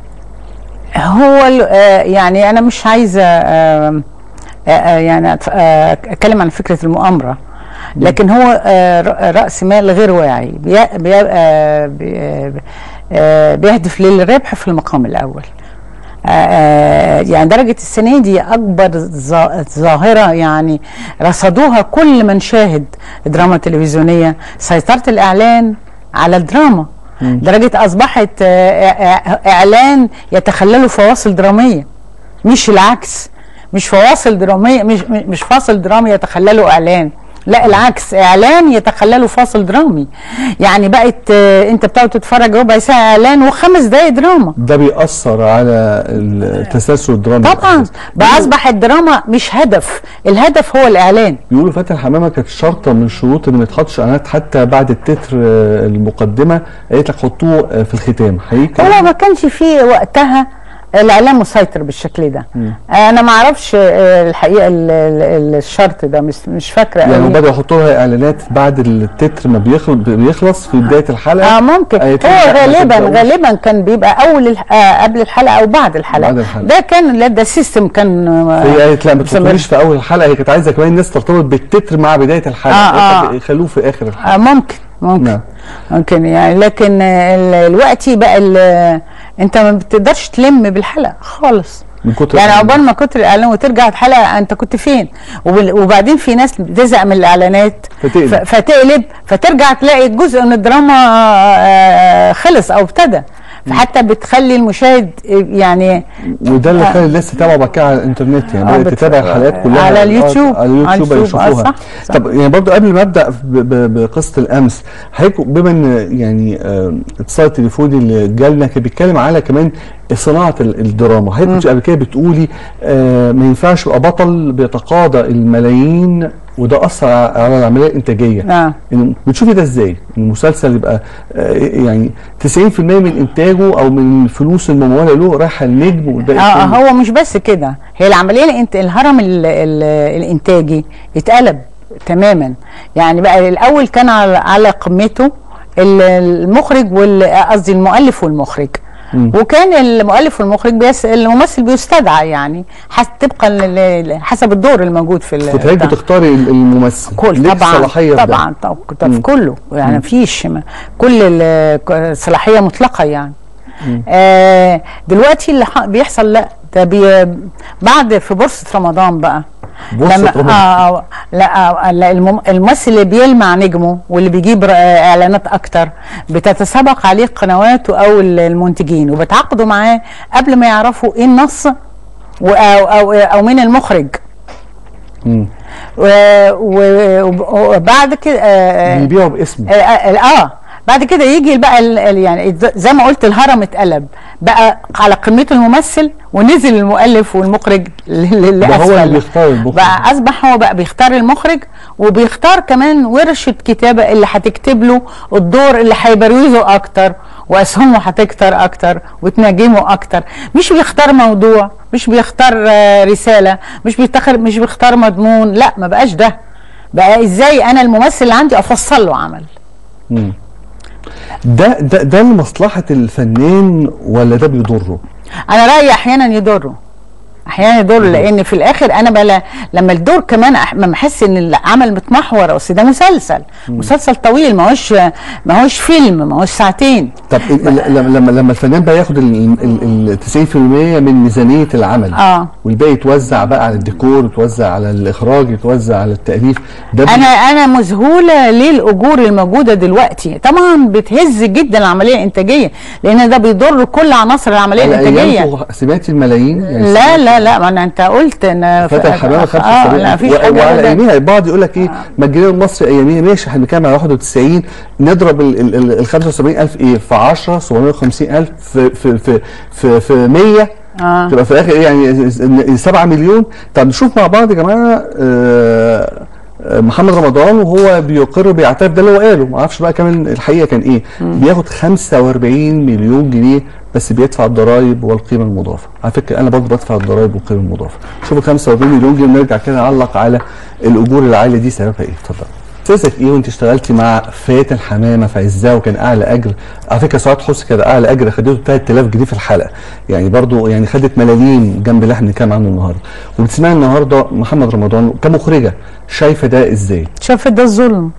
هو ال- آه، يعني انا مش عايزه آه، آه، آه، يعني أتف- آه، اتكلم عن فكره المؤامره لكن هو آه، ر- راس مال غير واعي بي- بي- آه، بي- آه، بيهدف للربح في المقام الاول آه، آه، يعني درجة السنة دي أكبر ظا- ظاهرة يعني رصدوها كل من شاهد دراما تلفزيونية سيطرة الإعلان على الدراما درجة أصبحت آه، آه، إعلان يتخلله فواصل درامية مش العكس مش فواصل درامية مش مش فاصل درامي يتخلله إعلان لا العكس اعلان يتخلله فاصل درامي يعني بقت آه، انت بتقعد تتفرج ربع ساعه اعلان وخمس دقائق دراما ده بيأثر على التسلسل الدرامي طبعا الأحداث. بقى اصبح الدراما مش هدف الهدف هو الاعلان بيقولوا فاتن حمامه كانت شرطه من شروط ان ما يتحطش اعلانات حتى بعد التتر آه، المقدمه قالت لك حطوه آه، في الختام حقيقي هو ما كانش في وقتها الاعلام مسيطر بالشكل ده انا ما اعرفش آه، الحقيقه ال- ال- الشرط ده مش مش فاكره يعني هم قوي. بدأوا يحطوا لها اعلانات بعد التتر ما بيخلص بيخلص في بدايه الحلقه اه ممكن قالت هو لك لا، ما غالبا تبدأوش. غالبا كان بيبقى اول الح- آه قبل الحلقه او بعد الحلقه بعد الحلقة. ده كان لا ده سيستم كان آه، هي قالت لا ما مستمر. تحطوش في اول الحلقه هي كانت عايزه كمان الناس ترتبط بالتتر مع بدايه الحلقه آه، قالت لك آه. خلوه في اخر الحلقه آه ممكن ممكن نعم. ممكن يعني لكن آه، ال- الوقتي بقى ال- انت ما بتقدرش تلم بالحلقه خالص من كتر يعني الإعلان. عقبال ما كتر الاعلان وترجع الحلقه انت كنت فين وبال- وبعدين في ناس بتزهق من الاعلانات فتقلب. ف- فتقلب فترجع تلاقي جزء من الدراما آه، خلص او ابتدى فحتى بتخلي المشاهد يعني وده اللي آه. خلى الناس تتابعه بعد كده على الانترنت يعني آه، بدات بت- تتابع الحلقات كلها على آه، اليوتيوب. على اليوتيوب على اليوتيوب، آه، يشوفوها صح، صح. طب يعني برضو قبل ما ابدا ب- ب- بقصه الامس حضرتك بما ان يعني آه، اتصال التليفوني اللي جالنا كان بيتكلم على كمان صناعه ال- الدراما حضرتك كنت قبل كده بتقولي آه ما ينفعش يبقى بطل بيتقاضى الملايين وده اثر على العمليه الانتاجيه آه. إن بتشوفي ده ازاي؟ إن المسلسل يبقى آه، يعني 90% من انتاجه او من الفلوس المموله له رايحه للنجم والباقي اه كله- هو مش بس كده هي العمليه الانت... الهرم ال... ال... الانتاجي اتقلب تماما يعني بقى الاول كان على, على قمته ال- المخرج وال قصدي المؤلف والمخرج وكان المؤلف والمخرج بيس... الممثل بيستدعى يعني حس... طبقا لل... حسب الدور الموجود في ال... كنت حضرتك بتاع. بتختاري ال- الممثل كل ليك طبعا صلاحيه في ده. طبعا طبعا طب في كله يعني مفيش ما- كل ال- صلاحيه مطلقه يعني آه دلوقتي اللي ح- بيحصل لا ده بي بعد في بورصه رمضان بقى بورصة لما رمضان. آه لا, آه لا المم- الممثل اللي بيلمع نجمه واللي بيجيب ر- آه اعلانات اكتر بتتسابق عليه القنوات او ال- المنتجين وبتعاقدوا معاه قبل ما يعرفوا ايه النص و- او او او مين المخرج مم. و- و- وبعد كده آه، بيبيعوا باسمه آه, آه, اه بعد كده يجي بقى ال- ال- يعني ز- زي ما قلت الهرم اتقلب بقى على قمته الممثل ونزل المؤلف والمخرج ل- ل- ده هو لأسفل. اللي بيختار المخرج. بقى اصبح هو بقى بيختار المخرج وبيختار كمان ورشه كتابه اللي هتكتب له الدور اللي هيبروزه اكتر واسهمه هتكتر اكتر وتنجمه اكتر مش بيختار موضوع مش بيختار آه، رساله مش بيختار مش بيختار مضمون لا ما بقاش ده بقى ازاي انا الممثل اللي عندي افصل له عمل مم. ده ده ده لمصلحه الفنان ولا ده بيضره؟ انا رايي احيانا يضره احيانا يضر لان في الاخر انا بلا لما الدور كمان أح- ما بحس ان العمل متمحور اصل ده مسلسل مسلسل طويل ما هوش ما هوش فيلم ما هوش ساعتين طب ال- ال- لما لما لما الفنان بقى ياخد ال ال- ال 90% من ميزانيه العمل اه والباقي يتوزع بقى على الديكور يتوزع على الاخراج يتوزع على التاليف ده بي- انا انا مذهوله ليه الاجور الموجوده دلوقتي طبعا بتهز جدا العمليه الانتاجيه لان ده بيضر كل عناصر العمليه على الانتاجيه ايامكم سمعتي الملايين يعني لا لا لا ما انا انت قلت ان فتح الحمامه اه 75 لا مفيش و- حاجه وعلى أبداً. اياميها البعض يقول لك ايه ما الجنيه المصري اياميها ماشي احنا بنتكلم على 91 نضرب ال ال ال ال 75000 ايه في 10 750000 في في في في, في 100 آه. تبقى في الاخر ايه يعني 7 مليون طب نشوف مع بعض يا جماعه آه آه، محمد رمضان وهو بيقر بيعترف ده اللي هو قاله ما اعرفش بقى كمان الحقيقه كان ايه بياخد 45 مليون جنيه بس بيدفع الضرايب والقيمه المضافه على فكره انا برضه بدفع الضرايب والقيمه المضافه شوفوا 45 مليون جنيه نرجع كده نعلق على الاجور العاليه دي سببها ايه اتفضل احساسك ايه وانت اشتغلتي مع فاتن حمامه في عزها وكان اعلى اجر على فكره سعاد حسني كان اعلى اجر خدته 3000 جنيه في الحلقه يعني برضو يعني خدت ملاليم جنب اللي احنا بنتكلم عنه النهارده وبتسمعي النهارده محمد رمضان كمخرجه شايفه ده ازاي؟ شايف ده الظلم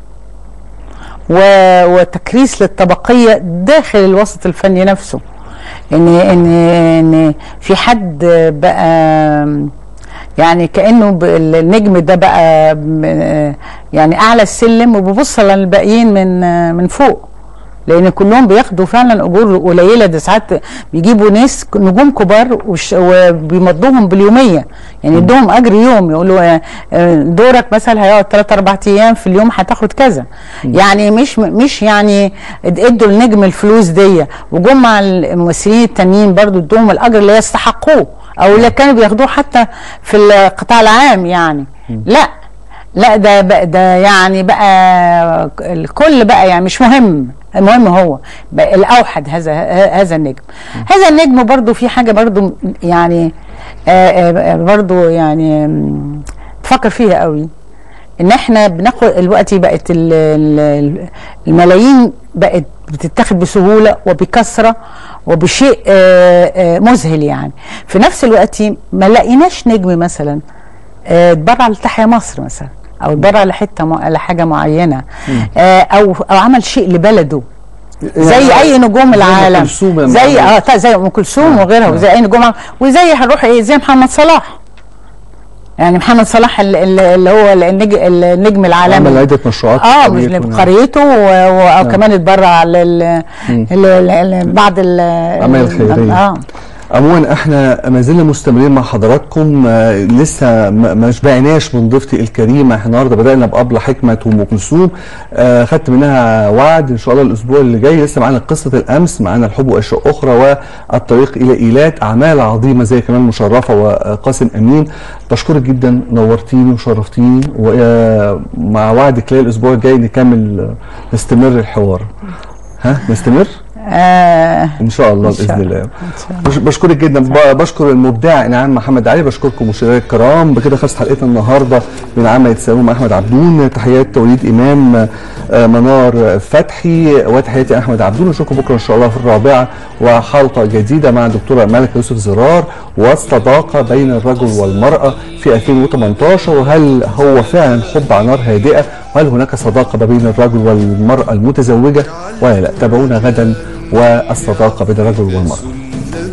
و... وتكريس للطبقيه داخل الوسط الفني نفسه ان ان ان في حد بقى يعني كانه ب- النجم ده بقى م- يعني اعلى السلم وبيبص على الباقيين من من فوق لان كلهم بياخدوا فعلا اجور قليله ده ساعات بيجيبوا ناس نجوم كبار وش- وبيمضوهم باليوميه يعني يدوهم اجر يوم يقولوا آه، آه، دورك مثلا هيقعد 3 4 ايام في اليوم هتاخد كذا يعني مش مش يعني اد- ادوا النجم الفلوس دي وجم مع الممثلين التانيين برضو ادوهم الاجر اللي يستحقوه او اللي كانوا بياخدوه حتى في القطاع العام يعني لا لا ده بقى ده يعني بقى الكل بقى يعني مش مهم المهم هو بقى الاوحد هذا هذا النجم هذا النجم برضو في حاجه برضو يعني آه، آه، برضو يعني مم، تفكر فيها قوي ان احنا بناخد دلوقتي بقت ال- ال- الملايين بقت بتتاخد بسهوله وبكثره وبشيء آه، آه، مذهل يعني في نفس الوقت ما لقيناش نجم مثلا آه، اتبرع لتحيا مصر مثلا او اتبرع لحته مع- لحاجه معينه آه، او او عمل شيء لبلده زي اي نجوم زي أم العالم كلثوم لما زي اه عملت. تا- زي ام كلثوم وغيرها وزي اي نجوم وزي هنروح ايه زي محمد صلاح يعني محمد صلاح ال- ال- اللي هو النجم, النجم العالمي عمل عده مشروعات اه في مش قريته يعني. بقريته و- و- او كمان اتبرع لل ال- ال- بعض ال- الأعمال الخيرية. اه عموما احنا ما زلنا مستمرين مع حضراتكم آه، لسه ما ما شبعناش من ضيفتي الكريمه احنا النهارده بدانا بابله حكمه وام كلثوم آه، خدت منها وعد ان شاء الله الاسبوع اللي جاي لسه معانا قصه الامس معانا الحب واشياء اخرى والطريق الى ايلات اعمال عظيمه زي كمان مشرفه وقاسم امين بشكرك جدا نورتيني وشرفتيني ومع وعد خلال الاسبوع الجاي نكمل آه، نستمر الحوار ها نستمر آه ان شاء الله إن شاء باذن الله. الله إن شاء الله. بش- بشكرك جدا ب- بشكر المبدع انعام محمد علي بشكركم مشاهدينا الكرام بكده خلصت حلقتنا النهارده من عامة يتساوون مع احمد عبدون تحيات وليد امام آه، منار فتحي وتحياتي احمد عبدون نشوفكم بكره ان شاء الله في الرابعه وحلقه جديده مع الدكتوره ملكه يوسف زرار والصداقه بين الرجل والمراه في 2018 وهل هو فعلا حب على نار هادئه وهل هناك صداقه ما بين الرجل والمراه المتزوجه ولا لا تابعونا غدا والصداقه بين الرجل والمراه